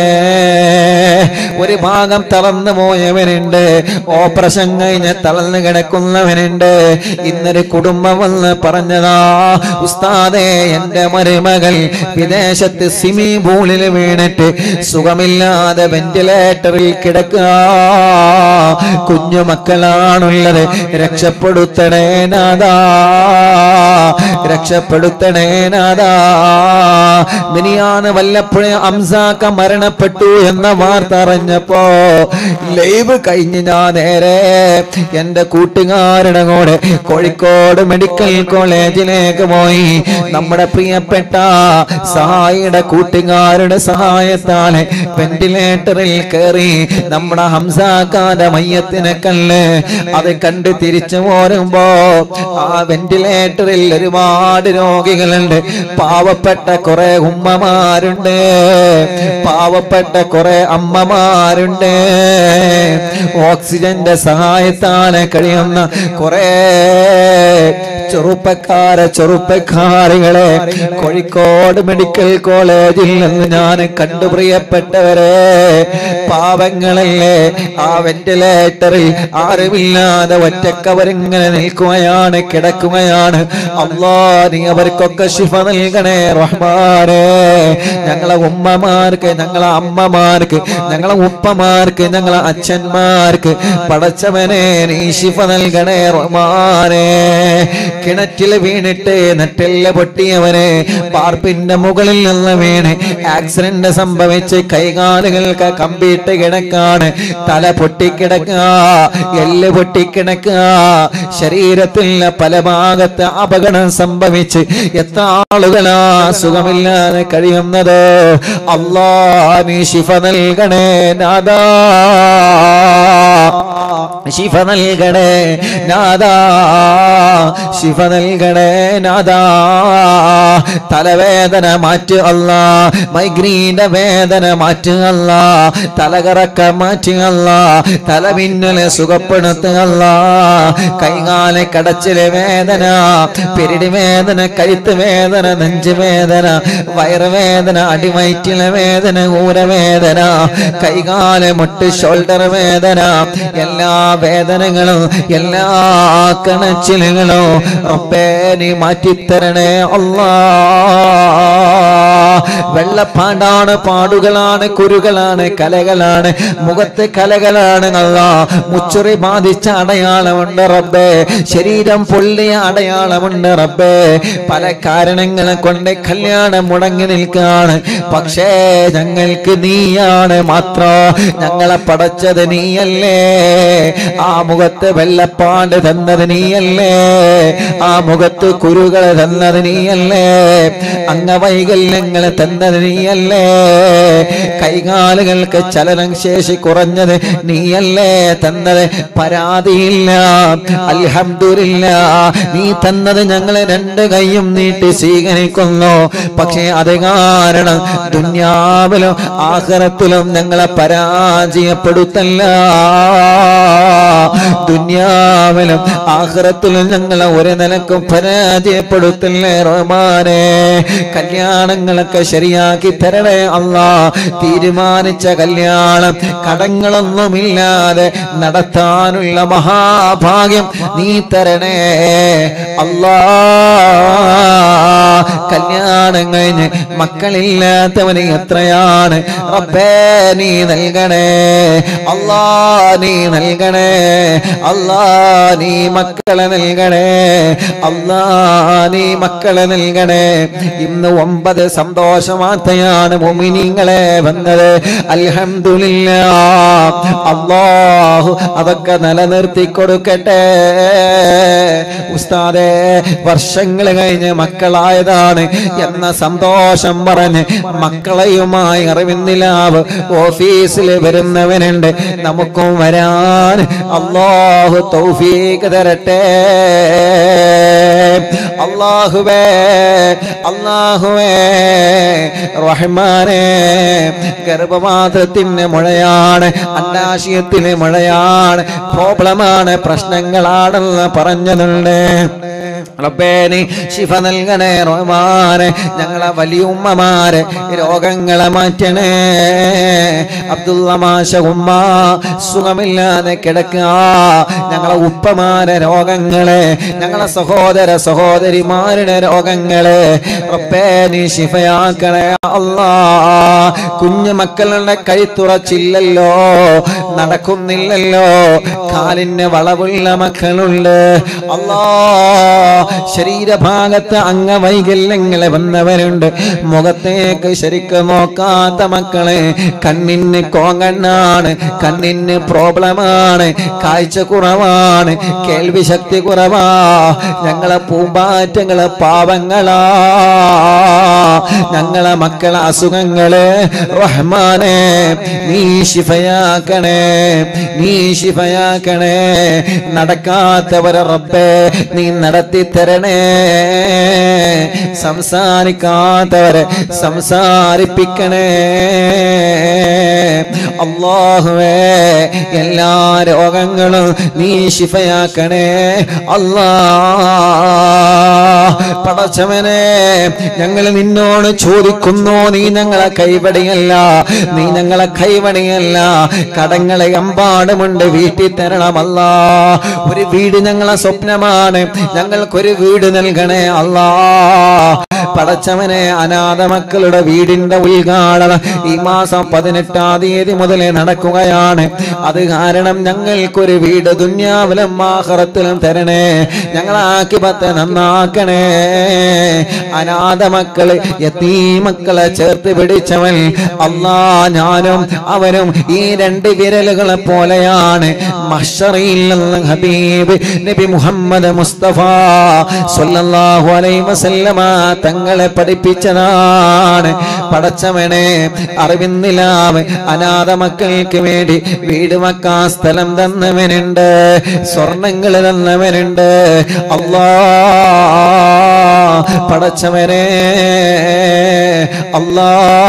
ഒരു ഭാഗം തളർന്നു പോയവനുണ്ട് ഓപ്പറേഷൻ കഴിഞ്ഞ് തളർന്നു കിടക്കുന്നവനുണ്ട് ഇന്നൊരു കുടുംബം വന്ന് പറഞ്ഞതാ ഉസ്താദേ എന്റെ മരുമകൾ വിദേശത്ത് സിമി പൂളിൽ വീണിട്ട് സുഖമില്ലാതെ വെന്റിലേറ്ററിൽ കിടക്കുക കുഞ്ഞു മക്കളാണുള്ളത് രക്ഷപ്പെടുത്തണേ നാദാ രക്ഷപ്പെടുത്തണേ നാദാ മിനിയാണ് വല്ലപ്പോഴേ അംസാക്ക മരണപ്പെട്ടു എന്ന വാർത്ത അറിഞ്ഞപ്പോ ലൈവ് കഴിഞ്ഞ് ഞാൻ നേരെ എന്റെ കൂട്ടുകാരുടെ കൂടെ കോഴിക്കോട് മെഡിക്കൽ കോളേജിലേക്ക് പോയി നമ്മുടെ പ്രിയപ്പെട്ട സഹായിയുടെ കൂട്ടുകാരുടെ സഹായത്താലെ വെന്റിലേറ്ററിൽ കയറി നമ്മുടെ ഹംസാക്കാന്റെ മയ്യത്തിനെ കല്ല് അത് കണ്ട് തിരിച്ചു പോരുമ്പോ ആ വെന്റിലേറ്ററിൽ ഒരുപാട് രോഗികളുണ്ട് പാവപ്പെട്ട കുറെ ഉമ്മമാരുണ്ട് പാവപ്പെട്ട കുറെ അമ്മമാരുണ്ട് ഓക്സിജന്റെ സഹായത്താലെ കഴിയുന്ന കുറെ ചെറുപ്പക്കാരെ ചെറുപ്പക്കാരികളെ കോഴിക്കോട് മെഡിക്കൽ കോളേജിൽ നിന്ന് ഞാൻ കണ്ടു പ്രിയപ്പെട്ടവരെ പാവങ്ങളല്ലേ ആ വെന്റിലേറ്ററിൽ ആരുമില്ലാതെ ഒറ്റക്കവരിങ്ങനെ നിൽക്കുകയാണ് കിടക്കുകയാണ് അള്ളാ നീ അവർക്കൊക്കെ ശിഫ നൽകണേ റഹ്മാനെ ഞങ്ങളെ ഉമ്മമാർക്ക് ഞങ്ങളെ അമ്മമാർക്ക് ഞങ്ങളെ ഉപ്പമാർക്ക് ഞങ്ങളെ അച്ഛന്മാർക്ക് പടച്ചവനെ നീ ശിഫ നൽകണേ റഹ്മാനെ കിണറ്റിൽ വീണിട്ട് നെറ്റെല്ല പൊട്ടിയവനെ പാർപ്പിന്റെ മുകളിൽ നിന്ന് വീണ് ആക്സിഡന്റ് സംഭവിച്ച് കൈകാലുകൾക്ക് കമ്പിയിട്ട് കിടക്കാണ് തല പൊട്ടിക്കിടക്കുക എല്ല് പൊട്ടിക്കിടക്കുക ശരീരത്തിൽ പല ഭാഗത്ത് അപകടം സംഭവിച്ച് എത്ര ആളുകളാ സുഖമില്ലാതെ കഴിയുന്നത് അല്ലാ നീ ശിഫ നൽകണേ നാദാ ശിഫ നൽകണേ നാദാ ശിഫ നൽകണേ നാദാ തലവേദന മാറ്റ് അല്ല മൈഗ്രീന്റെ വേദന മാറ്റ് അല്ല തലകറക്ക മാറ്റി അല്ല തലമിന്നലെ സുഖപ്പെടുത്തുക അല്ല കൈകാല കടച്ചിലെ വേദന പെരിടി വേദന കഴുത്ത് വേദന നെഞ്ച് വേദന വയറുവേദന അടിവയറ്റിലെ വേദന ഊരവേദന കൈകാല മുട്ട് ഷോൾഡർ വേദന എല്ലാ വേദനകളും എല്ലാ കണച്ചിലുകളും റബ്ബേ നീ മാറ്റിത്തരണേ അല്ലാ വെള്ളപ്പാണ്ടാണ് പാടുകളാണ് കുരുകളാണ് കലകളാണ് മുഖത്ത് കലകളാണ് അല്ല മുച്ചുറി ബാധിച്ച അടയാളമുണ്ട് റബ്ബേ ശരീരം പൊള്ളിയ അടയാളമുണ്ട് റബ്ബേ പല കാരണങ്ങളെ കൊണ്ട് കല്യാണം മുടങ്ങി നിൽക്കാണ് പക്ഷേ ഞങ്ങൾക്ക് നീയാണ് മാത്രം ഞങ്ങളെ പടച്ചത് നീയല്ലേ ആ മുഖത്ത് വെള്ളപ്പാണ്ട് തന്നത് നീയല്ലേ ആ മുഖത്ത് കുരുകൾ തന്നത് നീയല്ലേ അംഗവൈകല്യങ്ങൾ തന്നത് നീയല്ലേ കൈകാലുകൾക്ക് ചലനം ശേഷി കുറഞ്ഞത് നീയല്ലേ തന്നത് പരാതിയില്ല അൽഹംദുലില്ല നീ തന്നത് ഞങ്ങളെ രണ്ട് കൈയും നീട്ടി സ്വീകരിക്കുന്നു പക്ഷേ അത് കാരണം ദുന്യാവിലും ആഹ്റത്തിലും ഞങ്ങളെ പരാജയപ്പെടുത്തല്ല ദുന്യാവിലും ആഹ്റത്തിലും ഞങ്ങളെ ഒരു നിലക്കും പരാജയപ്പെടുത്തല്ലേ റഹ്മാനെ കല്യാണങ്ങളൊക്കെ ശരിയാക്കി തരണേ അല്ലാ തീരുമാനിച്ച കല്യാണം കടങ്ങളൊന്നുമില്ലാതെ നടത്താനുള്ള മഹാഭാഗ്യം നീ തരണേ അല്ലാ കല്യാണം കഴിഞ്ഞ് മക്കളില്ലാത്തവന് എത്രയാണ് റബ്ബേ നീ നൽകണേ അല്ലാ നീ നൽകണേ അല്ലാ നീ മക്കളെ നൽകണേ അല്ലാ നീ മക്കളെ നൽകണേ ഇന്ന് ഒമ്പത് സന്തോഷ വാർത്തയാണ് മുമിനിങ്ങളെ വന്നത് അൽഹംദുലില്ല അല്ലാഹു അതൊക്കെ നിലനിർത്തി കൊടുക്കട്ടെ ഉസ്താദേ വർഷങ്ങൾ കഴിഞ്ഞ് മക്കളായതാണ് എന്ന സന്തോഷം പറഞ്ഞ് മക്കളെയുമായി അറിവിന്നിലാവ് ഓഫീസിൽ വരുന്നവനുണ്ട് നമുക്കും വരാൻ അള്ളാഹു തൗഫീഖ് തരട്ടെ അള്ളാഹുവേ അള്ളാഹുവേ റഹ്മാനെ ഗർഭപാത്രത്തിന് മുഴയാണ് അണ്ടാശയത്തിന് മുഴയാണ് പ്രോബ്ലമാണ് പ്രശ്നങ്ങളാണെന്ന് പറഞ്ഞതുണ്ട് റബ്ബേ നീ ശിഫ നൽകണേ റഹ്മാനെ ഞങ്ങളെ വലിയ ഉമ്മമാരെ രോഗങ്ങളെ മാറ്റണേ അബ്ദുള്ള മാഷ ഉമ്മ സുഖമില്ലാതെ കിടക്കുക ഞങ്ങളെ ഉപ്പമാരെ രോഗങ്ങളെ ഞങ്ങളെ സഹോദര സഹോദരിമാരുടെ രോഗങ്ങളെ റബ്ബേ നീ ശിഫയാക്കണേ അല്ലാ കുഞ്ഞു മക്കളുടെ കൈത്തുറച്ചില്ലല്ലോ നടക്കുന്നില്ലല്ലോ കാലിന് വളവുള്ള മക്കളുണ്ട് അല്ലാ ശരീരഭാഗത്ത് അംഗവൈകല്യങ്ങളെ വന്നവരുണ്ട് മുഖത്തേക്ക് ശരിക്കും നോക്കാത്ത മക്കളെ കണ്ണിന് കോങ്കണ്ണാണ് കണ്ണിന് പ്രോബ്ലമാണ് കാഴ്ച കുറവാണ് കേൾവി ശക്തി കുറവാ ഞങ്ങളെ പൂമ്പാറ്റങ്ങളെ പാവങ്ങളാ ഞങ്ങളെ മക്കളെ അസുഖങ്ങള് റഹ്മാനെ നീ ശിഫയാക്കണേ നീ ശിഫയാക്കണേ നടക്കാത്തവരെ റബ്ബേ നീ നടത്തി തരണേ സംസാരിക്കാത്തവരെ സംസാരിപ്പിക്കണേ അള്ളാഹുവേ എല്ലാ രോഗങ്ങളും നീ ശിഫയാക്കണേ അല്ലാ പടച്ചവനെ ഞങ്ങൾ നിന്നോട് ചോദിക്കുന്നു നീ ഞങ്ങളെ കൈവടിയല്ല നീ ഞങ്ങളെ കൈവടിയല്ല കടങ്ങളെ എമ്പാടുമുണ്ട് വീട്ടിൽ തരണമല്ല ഒരു വീട് ഞങ്ങളെ സ്വപ്നമാണ് ഞങ്ങൾക്കൊരു വീട് നൽകണേ അല്ലാ പടച്ചവനെ അനാഥ മക്കളുടെ വീടിന്റെ ഉദ്ഘാടനം ഈ മാസം പതിനെട്ടാം തീയതി മുതൽ നടക്കുകയാണ് അത് കാരണം ഞങ്ങൾക്കൊരു വീട് ദുന്യാവിലും ആഹ്റത്തിലും തരണേ ഞങ്ങളാക്കി പത്ത് നന്നാക്കണേ അനാഥ മക്കള് എത്തീ മക്കളെ ചേർത്ത് പിടിച്ചവൻ അല്ലാ ഞാനും അവരും ഈ രണ്ട് വിരലുകളെ പോലെയാണ് മഷറിയിൽ നിന്ന് ഹബീബ് നബി മുഹമ്മദ് മുസ്തഫ സല്ലല്ലാഹു അലൈഹി വസല്ലമ തങ്ങളെ പഠിപ്പിച്ചതാണ് പടച്ചവനെ അറിവിന്നിലാവ് അനാഥ മക്കൾക്ക് വേണ്ടി വീട് വെക്കാൻ സ്ഥലം തന്നവനുണ്ട് സ്വർണങ്ങൾ തന്നവനുണ്ട് അല്ലാ പടച്ചവനെ അല്ലാ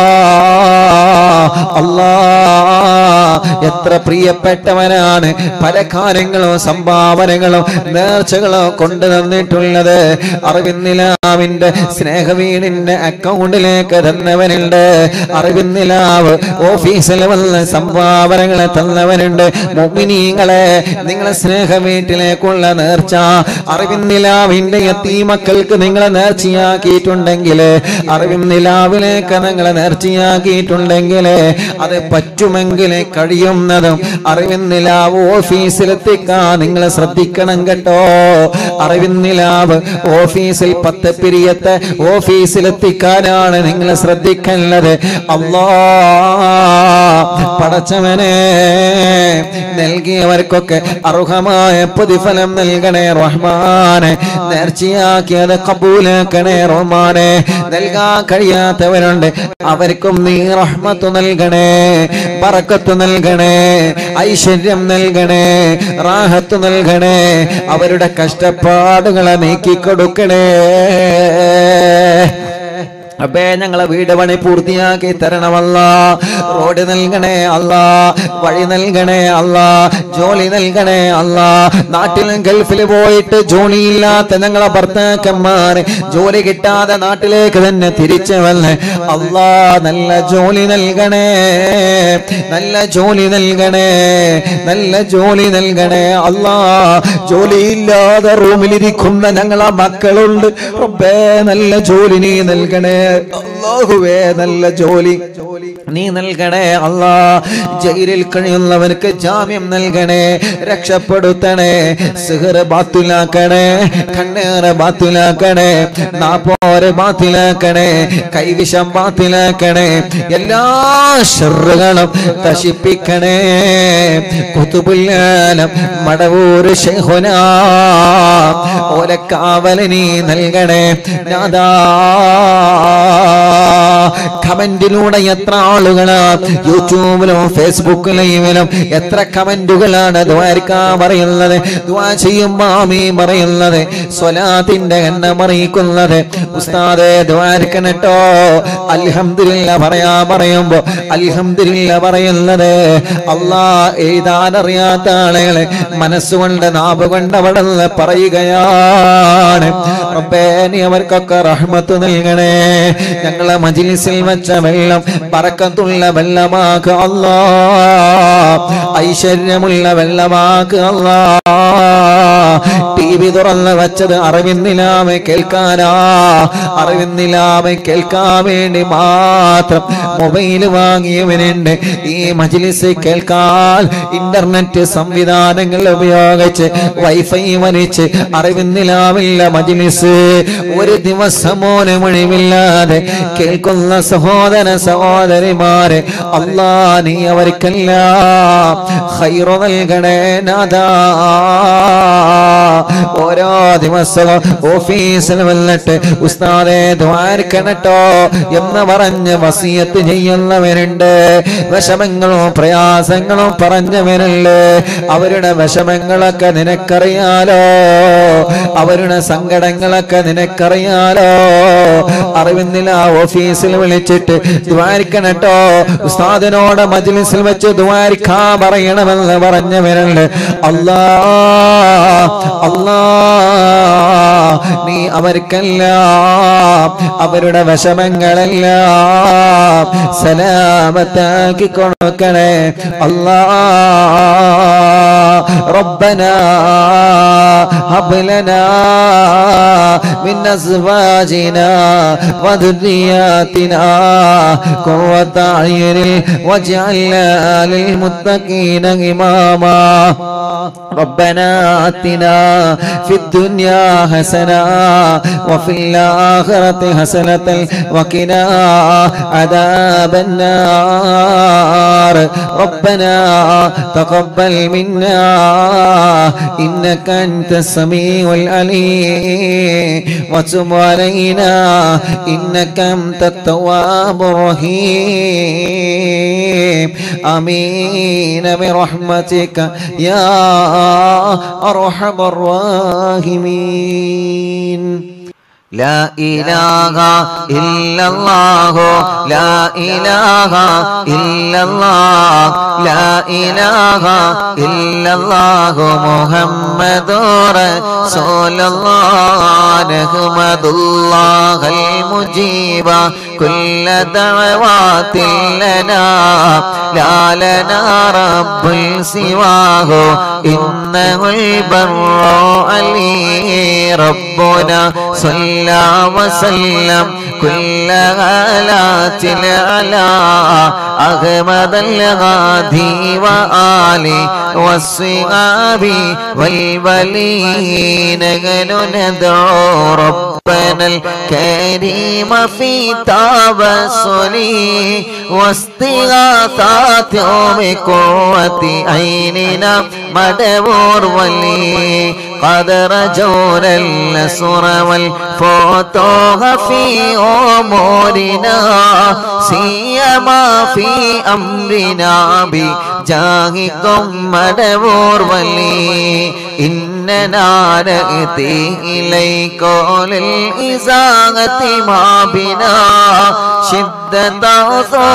അല്ലാ എത്ര പ്രിയപ്പെട്ടവനാണ് പല കാര്യങ്ങളും സംഭാവനകളും നേർച്ചകളോ കൊണ്ടു തന്നിട്ടുള്ളത് അറിവിന്നിലാവിന്റെ സ്നേഹവീടിന്റെ അക്കൗണ്ടിലേക്ക് തന്നവനുണ്ട് അറിവിന്നിലാവ് ഓഫീസിൽ വന്ന് സംഭാവനകളെ തന്നവനുണ്ട് മുമിനീങ്ങളെ നിങ്ങളെ സ്നേഹ വീട്ടിലേക്കുള്ള നേർച്ച അറിവിന്നിലാവിന്റെ എത്തീ മക്കൾക്ക് നിങ്ങളെ നേർച്ചയാക്കിയിട്ടുണ്ടെങ്കിൽ അറിവിന്നിലാവിലേക്ക് നിങ്ങളെ നേർച്ചയാക്കിയിട്ടുണ്ടെങ്കിൽ അത് പറ്റുമെങ്കിൽ കഴിയുന്നതും അറിവിന്നിലാവ് ഓഫീസിലെത്തിക്കാൻ നിങ്ങൾ ശ്രദ്ധിക്കണം കേട്ടോ അറിവിന്നിലാവ് ഓഫീസിൽ പത്ത് പിരിയത്തെ ഓഫീസിലെത്തിക്കാനാണ് നിങ്ങൾ ശ്രദ്ധിക്കേണ്ടത് അല്ലാ പടച്ചവനെ നൽകിയവർക്കൊക്കെ അർഹമായ പ്രതിഫലം നൽകണേ റഹ്മാനെ നേർച്ചയാക്കിയത് കബൂലാക്കണേ റഹ്മാനെ നൽകാൻ കഴിയാത്തവരുണ്ട് അവർക്കും നീ റഹ്മത്ത് നൽകണേ ബറക്കത്ത് നൽകണേ ഐശ്വര്യം നൽകണേ റാഹത്ത് നൽകണേ അവരുടെ കഷ്ടപ്പാടുകളെ നീക്കിക്കൊടുക്കണേ അപ്പേ ഞങ്ങളെ വീട് പണി പൂർത്തിയാക്കി തരണമല്ല റോഡ് നൽകണേ അല്ല വഴി നൽകണേ അല്ല ജോലി നൽകണേ അല്ല നാട്ടിലും ഗൾഫിൽ പോയിട്ട് ജോലിയില്ലാത്ത ഞങ്ങളെ ഭർത്താക്കന്മാര് ജോലി കിട്ടാതെ നാട്ടിലേക്ക് തന്നെ തിരിച്ചു വന്ന് അല്ലാ നല്ല ജോലി നൽകണേ നല്ല ജോലി നൽകണേ നല്ല ജോലി നൽകണേ അല്ലാ ജോലിയില്ലാതെ റൂമിലിരിക്കുന്ന ഞങ്ങളെ മക്കളുണ്ട് റബ്ബേ നല്ല ജോലി നീ നൽകണേ അല്ലാഹുവേ നല്ല ജോലി നീ നൽകണേ അല്ലാ ജയിലിൽ കഴിയുന്നവർക്ക് ജാമ്യം നൽകണേ രക്ഷപ്പെടുത്തണേ സിഹർ ബാത്തുലാക്കണേ കണ്ണേറ് ബാത്തുലാക്കണേ നാപ്പോര് ബാത്തിലാക്കണേ കൈവിഷം ബാത്തിലാക്കണേ എല്ലാ ഷറുകളും നശിപ്പിക്കണേ കുത്തുബുല്ലാലം മടവൂര് ശൈഖുന ഓലക്കാവല് നീ നൽകണേ നാദാ കമന്റിലൂടെ എത്ര ആളുകളാ യൂട്യൂബിലും ഫേസ്ബുക്ക് ലൈവിലും എത്ര കമന്റുകളാണ് ദ്വാരിക്കാ പറയുന്നത് ദ്വാ ചെയ്യുമ്പോ ആമീ പറയുന്നത് സ്വലാത്തിന്റെ എണ്ണം അറിയിക്കുന്നത് ഉസ്താദെ ദ്വാരിക്കണട്ടോ അൽഹംദുലില്ല പറയാ പറയുമ്പോ അൽഹംദുലില്ല പറയുന്നത് അള്ളാ എഴുതാനറിയാത്ത ആളുകളെ മനസ്സുകൊണ്ട് നാവ് കൊണ്ട് അവിടെ നിന്ന് പറയുകയാണ് റബ്ബേ നീ അവർക്കൊക്കെ റഹ്മത്ത് നൽകണേ ഞങ്ങളെ മജിലിസിൽ വെച്ച വെള്ളം പറക്കത്തുള്ള വെള്ളമാക്ക് അല്ലാ ഐശ്വര്യമുള്ള വെള്ളമാക്ക് അല്ലാ ടി വി തുറന്ന് വെച്ചത് അറിവിന്നിലാമെ കേൾക്കാനാ അറിവിന്നിലാമെ കേൾക്കാൻ വേണ്ടി മാത്രം മൊബൈൽ വാങ്ങിയവനുണ്ട് ഈ മജിലിസ് കേൾക്കാൻ ഇന്റർനെറ്റ് സംവിധാനങ്ങൾ ഉപയോഗിച്ച് വൈഫൈ വലിച്ച് അറിവിന്നിലാവില്ല മജിലിസ് ഒരു ദിവസം മോനെ മൊഴിവില്ലാതെ കേൾക്കുന്ന സഹോദര സഹോദരിമാരെ അല്ലാ നീ അവർക്കെല്ലാം ഹൈറു നൽകണേ നാദാ ഓരോ ദിവസവും ഓഫീസിൽ വന്നിട്ട് ഉസ്താദെ ദ്വാരിക്കണട്ടോ എന്ന് പറഞ്ഞ് വസീയത്ത് ചെയ്യുന്നവരുണ്ട് വിഷമങ്ങളും പ്രയാസങ്ങളും പറഞ്ഞവരുണ്ട് അവരുടെ വിഷമങ്ങളൊക്കെ നിനക്കറിയാലോ അവരുടെ സങ്കടങ്ങളൊക്കെ നിനക്കറിയാലോ അറിവിന്നില്ല ഓഫീസിൽ വിളിച്ചിട്ട് വിളിച്ചിട്ട് ദ്വാരിക്കണം കേട്ടോ ഉസ്താദിനോട് മജ്ലിസിൽ വെച്ച് ദ്വാരിക്കാ പറയണമെന്ന് പറഞ്ഞവരുണ്ട് അല്ലാ അല്ലാ നീ അവർക്കെല്ലാം അവരുടെ വിഷമങ്ങളെല്ലാം സലാമത്താക്കി കൊടുക്കണേ അല്ലാ ربنا هب لنا من ازواجنا وذرياتنا قرة اعين واجعلنا للمتقين اماما ربنا آتنا في الدنيا حسنة وفي الآخرة حسنة وقنا عذاب النار ربنا تقبل منا إنك أنت السميع العليم وتب علينا إنك أنت التواب الرحيم آمين برحمتك يا أرحم الراحمين لا إله إلا الله لا إله إلا الله لا إله إلا الله محمد رسول الله نحمد الله المجيب كل دعوات لنا لا لنا رب سواه إنه البر علي ربنا صلى وسلم كل غالات على أحمد الغادي وآلي والصحاب والولين ندعو ربنا الكريم في توسلي واستغاثات بقوة عيننا مدبور ولي قد رجونا النصر والفتوح في أمورنا سيما في أمرنا بجاهكم مدبور ولي إننا نأتي إليك للإزاغة ما بنا شدة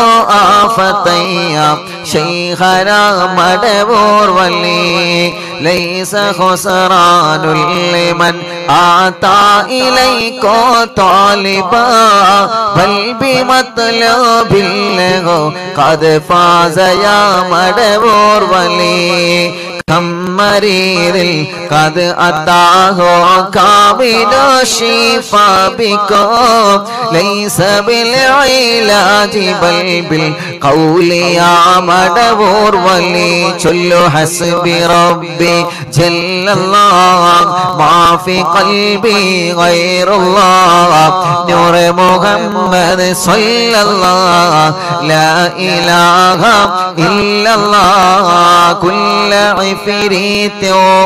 آفتي شيخنا مدبور ولي ليس خسران لمن آتى إليك طالبا بل بمطلب له قد فاز يا مدبور ولي كم مريض قد أتاه كامل الشفاء بكم ليس بالعلاج بل بالقول يا مدبور ولي كل حسبي ربي جل الله ما في قلبي غير الله نور محمد صلى الله لا إله إلا الله كل عفريت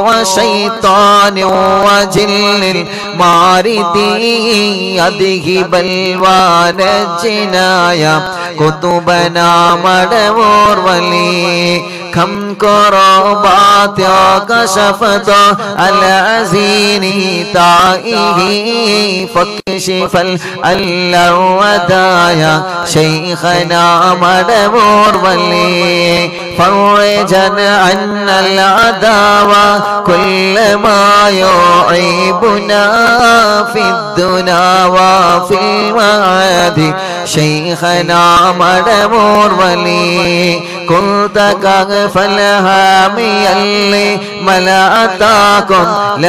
وشيطان وجل الماردي أذهب الوان الجنايا كتبنا مدور ولي كم كربات كشفت العزين تائه فاكشف الودايا شيخنا مدبور ولي فرجا عنا العداوة كل ما يعيبنا في الدنا وفي المعاد شيخنا مدبور ولي كنت كغف الهامي اللي ملأتاكم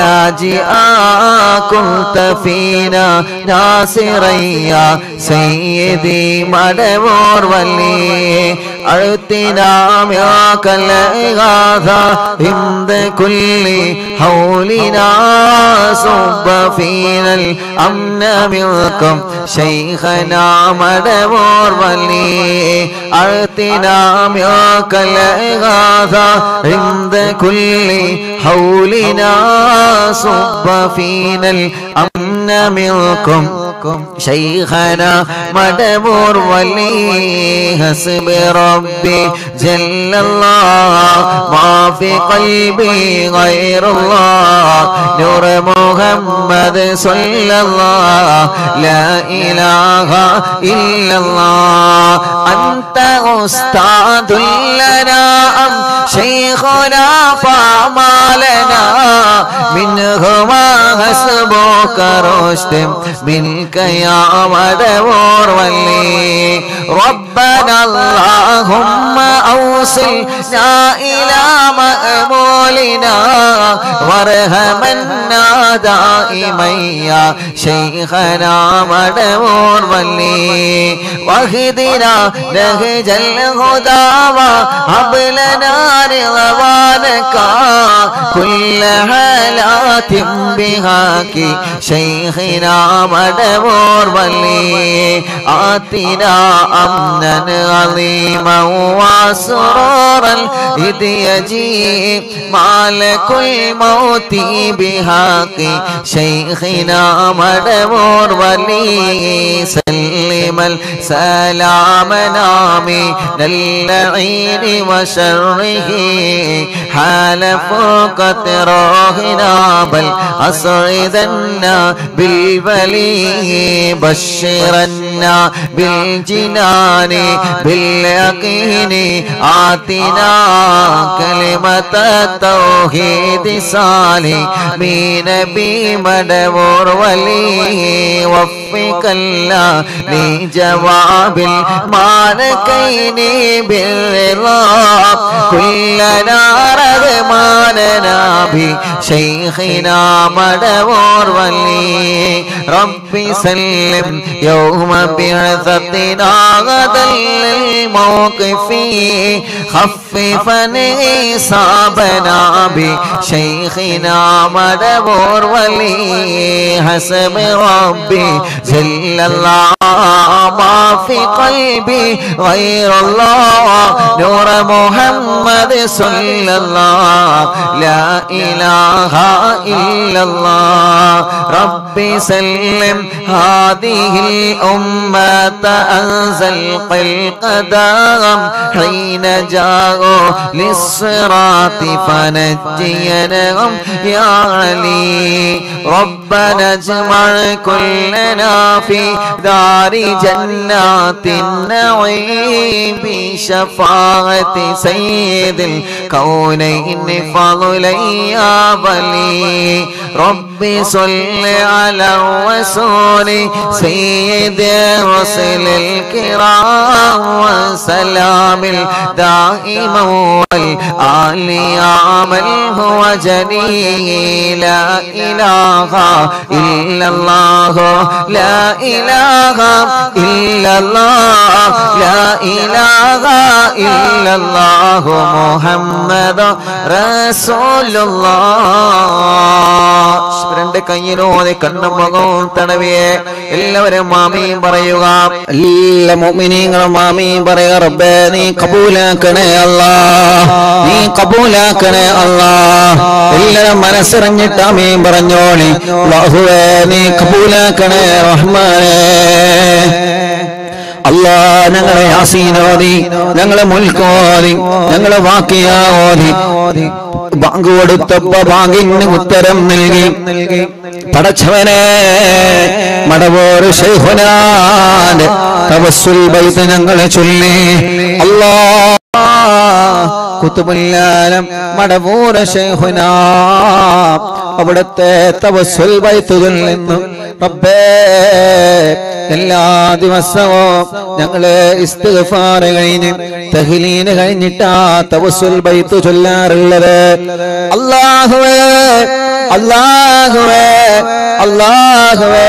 لاجئا كنت فينا ناصريا سيدي مدبور ولي أعطنا معك الإغاثة عند كل حولنا صب فينا الأمن منكم شيخنا مدبور ولي أعطنا معك الإغاثة عند كل حولنا صب فينا الأمن منكم شيخنا مدبور ولي حسب ربي جل الله ما في قلبي غير الله نور محمد صلى الله لا إله إلا الله أنت أستاذ لنا أم شيخنا فما لنا منهما حسبك رشد منك يا مدبور ولي ربنا اللهم أوصلنا إلى مأمولنا وارحمنا دائما يا شيخنا مدبور ولي واهدنا نهج الهدى وهب لنا رضوانك كل حالات بهاك شيخنا مدبور ولي آتنا أمنا عظيما وسرورا إذ يجيب مالك الموت بهاك شيخنا مدبور ولي سلم السلام نامي اللعين وشره حال فوق روحنا بل أسعدنا بالبلي بشرنا بالجنان باليقين آتنا كلمة التوحيد صالح من نبي مدبور ولي وفق الله لجواب المالكين بالرضا كلنا رغماننا بشيخنا مدبور ولي ربي سلم يوم بعثتنا غدا للموقف خففا إصابنا بشيخنا مدبور ولي حسب ربي جل الله ما في قلبي غير الله نور محمد صلى الله لا إله إلا الله ربي سلم هذه الأمة أنزل القدام حين جاءوا للصراط فنجينهم يا علي ربنا اجمع كلنا في دار جنات النعيم بشفاعة سيد الكونين فضلا يا ولي ربي صل على الرسول سيد الرسل الكرام وسلام الدائم والآل يا من هو جليل لا إله إلا الله لا إله إلا الله لا إله إلا الله محمد رسول الله രണ്ട് കയ്യിനോടെ കണ്ണും മുഖവും തടവിയെ എല്ലാവരും മാമിയും പറയുക എല്ലാ മുഅ്മിനീങ്ങളും മാമീൻ പറയാ റബ്ബേ നീ കബൂലാക്കണേ അല്ലാ നീ കബൂലാക്കണേ അല്ലാ എല്ലാവരും മനസ്സറിഞ്ഞിട്ട് ആമീൻ പറഞ്ഞോളി അല്ലാഹുവേ നീ കബൂലാക്കണേ റഹ്മാനേ അല്ലാ ഞങ്ങളെ യാസീനോദി ഞങ്ങളെ മുൽക്കോതി ഞങ്ങളെ വാക്കിയാവോതി ബാങ്ക് കൊടുത്തപ്പോ ബാങ്കിന് ഉത്തരം നൽകി പടച്ചവനെ മടവോറ് ശൈഹുനാന്റെ തവസ്സുൽ ബൈത്ത് ഞങ്ങളെ ചൊല്ലി അല്ലാ കുത്തുബുല്ലാലം മടവൂര ശൈഹുന അവിടുത്തെ തവസ്സുൽ ബൈത്തുകളിൽ നിന്നും റബ്ബേ എല്ലാ ദിവസവും ഞങ്ങള് ഇസ്തിഗ്ഫാർ കഴിഞ്ഞ് തഹ്ലീന് കഴിഞ്ഞിട്ടാ തവസ്സുൽ ബൈത്ത് ചൊല്ലാറുള്ളത് അല്ലാഹുവേ അല്ലാഹുവേ അല്ലാഹുവേ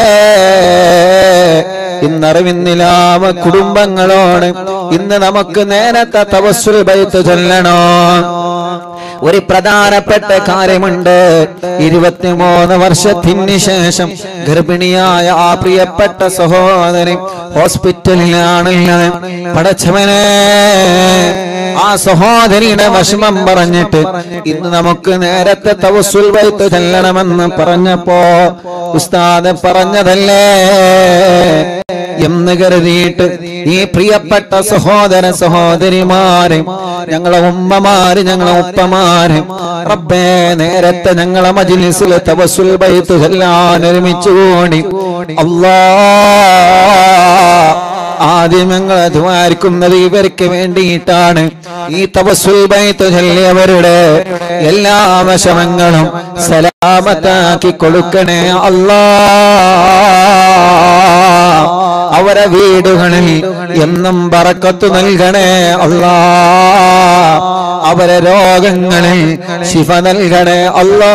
ഇന്നറിവിന്നിലാവ കുടുംബങ്ങളോട് ഇന്ന് നമുക്ക് നേരത്തെ തവസ്സുൽ ബൈത്ത് ചൊല്ലണോ ഒരു പ്രധാനപ്പെട്ട കാര്യമുണ്ട് ഇരുപത്തിമൂന്ന് വർഷത്തിന് ശേഷം ഗർഭിണിയായ ആ പ്രിയപ്പെട്ട സഹോദരൻ ഹോസ്പിറ്റലിലാണുള്ളത് പടച്ചവനെ ആ സഹോദരിയുടെ വിഷമം പറഞ്ഞിട്ട് ഇന്ന് നമുക്ക് നേരത്തെ തവസുൽ വൈത്ത് ചെല്ലണമെന്ന് പറഞ്ഞപ്പോ ഉസ്താദ് പറഞ്ഞതല്ലേ എന്ന് കരുതിയിട്ട് ഈ പ്രിയപ്പെട്ട സഹോദര സഹോദരിമാര് ഞങ്ങളെ ഉമ്മമാര് ഞങ്ങളെ ഉപ്പമാര് റബ്ബേ നേരത്തെ ഞങ്ങളെ മജിലിസിൽ തവസുൽ ബൈത്ത് ചെല്ലാൻ ഒരുമിച്ച് കൂടി അല്ലാ ആദ്യം ഞങ്ങൾ ദ്വാരിക്കുന്നത് ഇവർക്ക് വേണ്ടിയിട്ടാണ് ഈ തവസുൽ ബൈത്ത് ചൊല്ലിയവരുടെ എല്ലാ വശമങ്ങളും സലാമത്താക്കി കൊടുക്കണേ അല്ലാ അവരെ വീടുകളിൽ എന്നും പറക്കത്തു നൽകണേ അല്ലാ അവരെ രോഗങ്ങളിൽ ശിഫ നൽകണേ അല്ലാ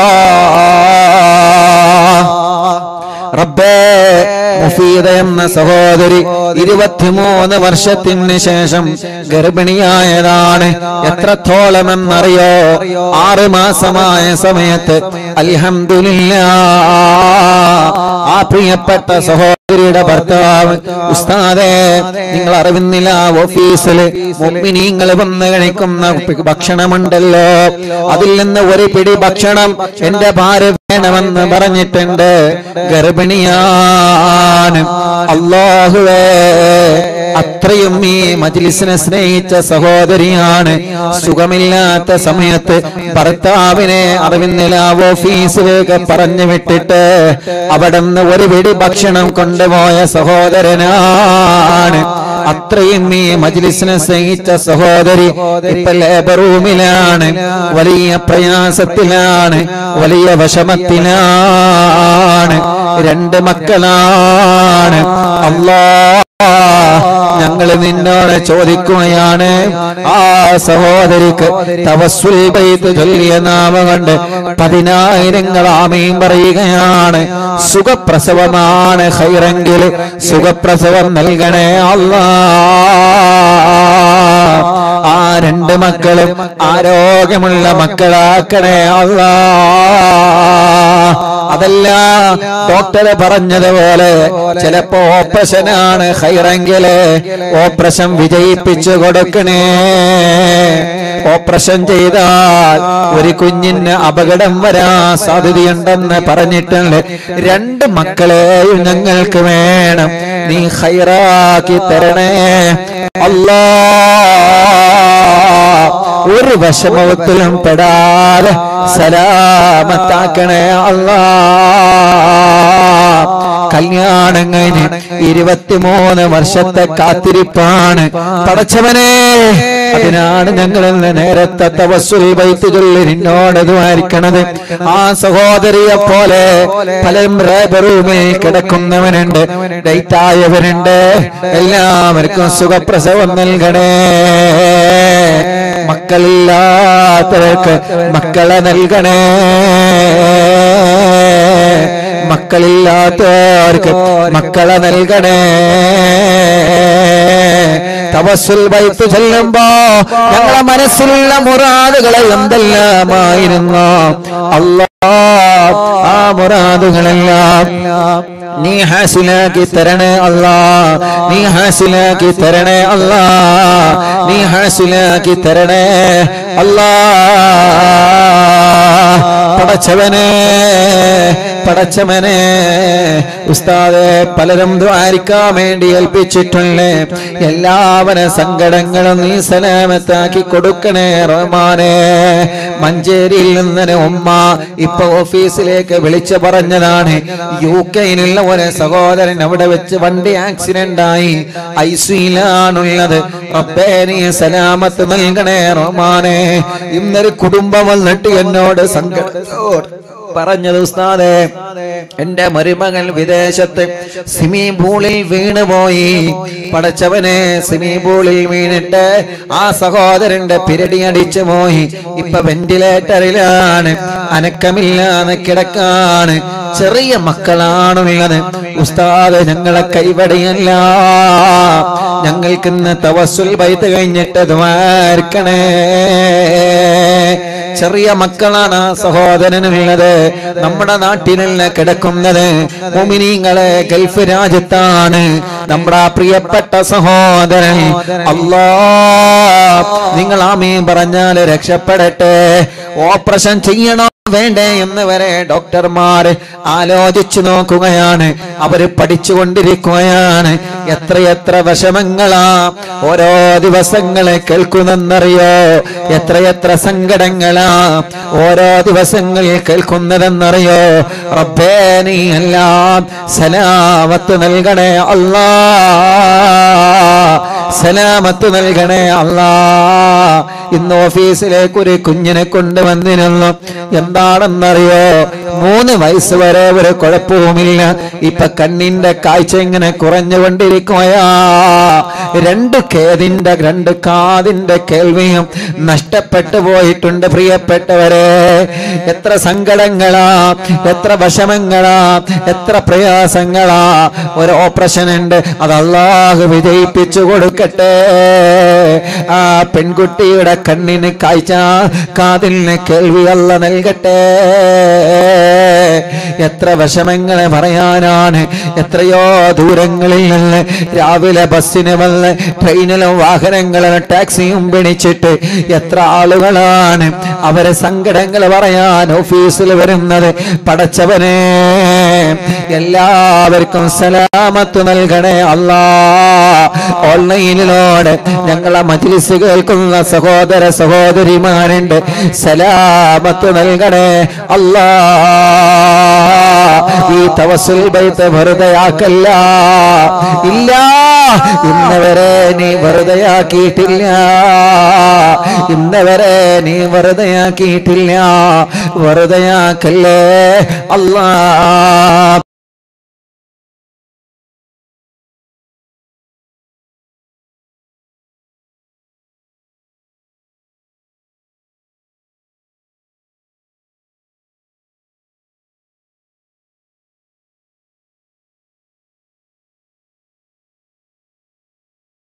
റബ്ബേ മുഫീദ എന്ന സഹോദരി ഇരുപത്തിമൂന്ന് വർഷത്തിന് ശേഷം ഗർഭിണിയായതാണ് എത്രത്തോളം എന്നറിയോ ആറ് മാസമായ സമയത്ത് അൽഹംദുലില്ല ആ പ്രിയപ്പെട്ട സഹോദരിയുടെ ഭർത്താവ് ഉസ്താദേ നിങ്ങൾ അറിവുന്നില്ല ഓഫീസില് മുമ്പിനീങ്ങൾ വന്ന് കഴിക്കുന്ന ഭക്ഷണമുണ്ടല്ലോ അതിൽ നിന്ന് ഒരു പിടി ഭക്ഷണം എന്റെ ഭാര്യ വേണമെന്ന് പറഞ്ഞിട്ടുണ്ട് ഗർഭിണിയാണ് അള്ളാഹുവേ അത്രയും ഈ മജ്ലിസിനെ സ്നേഹിച്ച സഹോദരിയാണ് സുഖമില്ലാത്ത സമയത്ത് ഭർത്താവിനെ അറിവിന്നില്ല ഓഫീസിലേക്ക് പറഞ്ഞു വിട്ടിട്ട് അവിടെ നിന്ന് ഒരു പിടി ഭക്ഷണം കൊണ്ടുപോയ സഹോദരനാണ് അത്രയും ഈ മജ്ലിസിനെ സ്നേഹിച്ച സഹോദരി ഇപ്പൊ ലേബർ റൂമിലാണ് വലിയ പ്രയാസത്തിലാണ് വലിയ വിഷമത്തിലാണ് രണ്ട് മക്കളാണ് അല്ലാ ഞങ്ങൾ നിന്നോട് ചോദിക്കുകയാണ് ആ സഹോദരിക്ക് തവസ്സുൽ ബൈത്ത് ചൊല്ലിയ നാമ കൊണ്ട് പതിനായിരങ്ങൾ ആമയും പറയുകയാണ് സുഖപ്രസവമാണ് ഹൈറെങ്കിൽ സുഖപ്രസവം നൽകണേ അല്ലാ ആ രണ്ട് മക്കളും ആരോഗ്യമുള്ള മക്കളാക്കണേ അല്ലാ അതല്ല ഡോക്ടറെ പറഞ്ഞതുപോലെ ചിലപ്പോ ഓപ്പറേഷനാണ് ഹൈറെങ്കില് ഓപ്പറേഷൻ വിജയിപ്പിച്ചു കൊടുക്കണേ ഓപ്പറേഷൻ ചെയ്താൽ ഒരു കുഞ്ഞിന് അപകടം വരാൻ സാധ്യതയുണ്ടെന്ന് പറഞ്ഞിട്ടുണ്ട് രണ്ട് മക്കളെയും ഞങ്ങൾക്ക് വേണം നീ ഹൈറാക്കി തരണേ അല്ലാ ഒരു വിഷമത്തിലും പെടാതെ സലാമത്താക്കണേ അല്ലാ കല്യാണം കഴിഞ്ഞ് ഇരുപത്തിമൂന്ന് വർഷത്തെ കാത്തിരിപ്പാണ് പടച്ചവനെ അതിനാണ് ഞങ്ങൾ ഇന്ന് നേരത്തെ തവസുൽ വൈത്ത് ചൊല്ലി നിന്നോട് ദ്വാരിക്കണത് ആ സഹോദരിയെ പോലെ പലരും റൂമിൽ കിടക്കുന്നവനുണ്ട് ഡേറ്റ് ആയവരുണ്ട് എല്ലാവർക്കും സുഖപ്രസവം നൽകണേ മക്കളില്ലാത്തവർക്ക് മക്കളെ നൽകണേ മക്കളില്ലാത്തവർക്ക് മക്കളെ നൽകണേ തവസുൽ വൈത്ത് ചെല്ലുമ്പോ ഞങ്ങളെ മനസ്സിലുള്ള മുറാദുകളെ എന്തെല്ലാമായിരുന്നു അല്ലാ ആ മുറാദുകളെല്ലാം നീ ഹാസിലാക്കി തരണേ അല്ലാ നീ ഹാസിലാക്കി തരണേ അല്ലാ നീ ഹാസിലാക്കി തരണേ അല്ലാ പടച്ചവനെ പടച്ചവനെ ഉസ്താദെ പലരും ദ്വാരിക്കാൻ വേണ്ടി ഏൽപ്പിച്ചിട്ടുണ്ട് എല്ലാവരും സങ്കടങ്ങളും നീ സലാമത്താക്കി കൊടുക്കണേ റഹ്മാനെ മഞ്ചേരിയിൽ നിന്ന് ഉമ്മ ഇപ്പൊ ഓഫീസിലേക്ക് വിളിച്ചു പറഞ്ഞതാണ് യു കെയിലുള്ള ഒരു സഹോദരൻ അവിടെ വെച്ച് വണ്ടി ആക്സിഡന്റ് ആയി ഐസിയിലാണുള്ളത് റബ്ബേ നീ സലാമത്ത് നൽകണേ റഹ്മാനെ ഇന്നൊരു കുടുംബം വന്നിട്ട് എന്നോട് സങ്കടത്തോട് പറഞ്ഞത് ഉസ്താദെ എന്റെ മരുമകൻ വിദേശത്ത് സ്വിമ്മിംഗ് പൂളിൽ വീണുപോയി പടച്ചവനെ സ്വിമ്മിംഗ് പൂളിൽ വീണിട്ട് ആ സഹോദരന്റെ പിരടി അടിച്ചു പോയി ഇപ്പൊ വെന്റിലേറ്ററിലാണ് അനക്കമില്ലാതെ കിടക്കാണ് ചെറിയ മക്കളാണുള്ളത് ഉസ്താദ് ഞങ്ങളെ കൈവടിയല്ല ഞങ്ങൾക്ക് ഇന്ന് തവസുൽ ബൈത്ത് കഴിഞ്ഞിട്ട് ദ്വാർക്കണേ ചെറിയ മക്കളാണ് ആ സഹോദരനുള്ളത് നമ്മുടെ നാട്ടിലല്ല കിടക്കുന്നത് മുമിനീങ്ങളെ ഗൾഫ് രാജ്യത്താണ് നമ്മുടെ ആ പ്രിയപ്പെട്ട സഹോദരൻ അല്ലാ നിങ്ങൾ ആമീൻ പറഞ്ഞാൽ രക്ഷപ്പെടട്ടെ ഓപ്പറേഷൻ ചെയ്യണോ വേണ്ടേ എന്ന് വരെ ഡോക്ടർമാർ ആലോചിച്ചു നോക്കുകയാണ് അവര് പഠിച്ചുകൊണ്ടിരിക്കുകയാണ് എത്രയെത്ര വിഷമങ്ങളാ ഓരോ ദിവസങ്ങളെ കേൾക്കുന്നെന്നറിയോ എത്രയെത്ര സങ്കടങ്ങളാ ഓരോ ദിവസങ്ങളിൽ കേൾക്കുന്നതെന്നറിയോ റബ്ബേ നീ എല്ലാം സലാമത്ത് നൽകണേ അല്ലാ സലാമത്ത് നൽകണേ അല്ലാ ഇന്ന് ഓഫീസിലേക്ക് ഒരു കുഞ്ഞിനെ കൊണ്ടുവന്നിരുന്നു എന്താണെന്നറിയോ മൂന്ന് വയസ്സ് വരെ ഒരു കുഴപ്പവുമില്ല ഇപ്പൊ കണ്ണിന്റെ കാഴ്ച ഇങ്ങനെ കുറഞ്ഞുകൊണ്ടിരിക്കുകയാ രണ്ട് കേതിന്റെ രണ്ട് കാതിന്റെ കേൾവിയും നഷ്ടപ്പെട്ടു പോയിട്ടുണ്ട് പ്രിയപ്പെട്ടവരെ എത്ര സങ്കടങ്ങളാ എത്ര വിഷമങ്ങളാ എത്ര പ്രയാസങ്ങളാ ഒരു ഓപ്പറേഷൻ ഉണ്ട് അത് അള്ളാഹു വിജയിപ്പിച്ചു കൊടുക്കട്ടെ ആ പെൺകുട്ടിയുടെ കണ്ണിന് കാഴ്ച കാതിന് കേൾവി അല്ല നൽകട്ടെ എത്ര വിഷമങ്ങളെ പറയാനാണ് എത്രയോ ദൂരങ്ങളിൽ നിന്ന് രാവിലെ ബസ്സിന് വന്ന് ട്രെയിനിലും വാഹനങ്ങളിലും ടാക്സിയും പിടിച്ചിട്ട് എത്ര ആളുകളാണ് അവരെ സങ്കടങ്ങൾ പറയാൻ ഓഫീസിൽ വരുന്നത് പടച്ചവനെ എല്ലാവർക്കും സലാമത്ത് നൽകണേ അല്ലാ ഓൺലൈനിലൂടെ ഞങ്ങളെ മജ്ലിസ് കേൾക്കുന്ന സഹോദര സഹോദരിമാരുണ്ട് സലാമത്ത് നൽകണേ അല്ലാ ഈ തവസുൽ ബൈത്ത് വെറുതെയാക്കല്ല ഇല്ല ഇന്നവരെ നീ വെറുതെയാക്കിയിട്ടില്ല ഇന്നവരെ നീ വെറുതെയാക്കിയിട്ടില്ല വെറുതെയാക്കല്ലേ അല്ലാ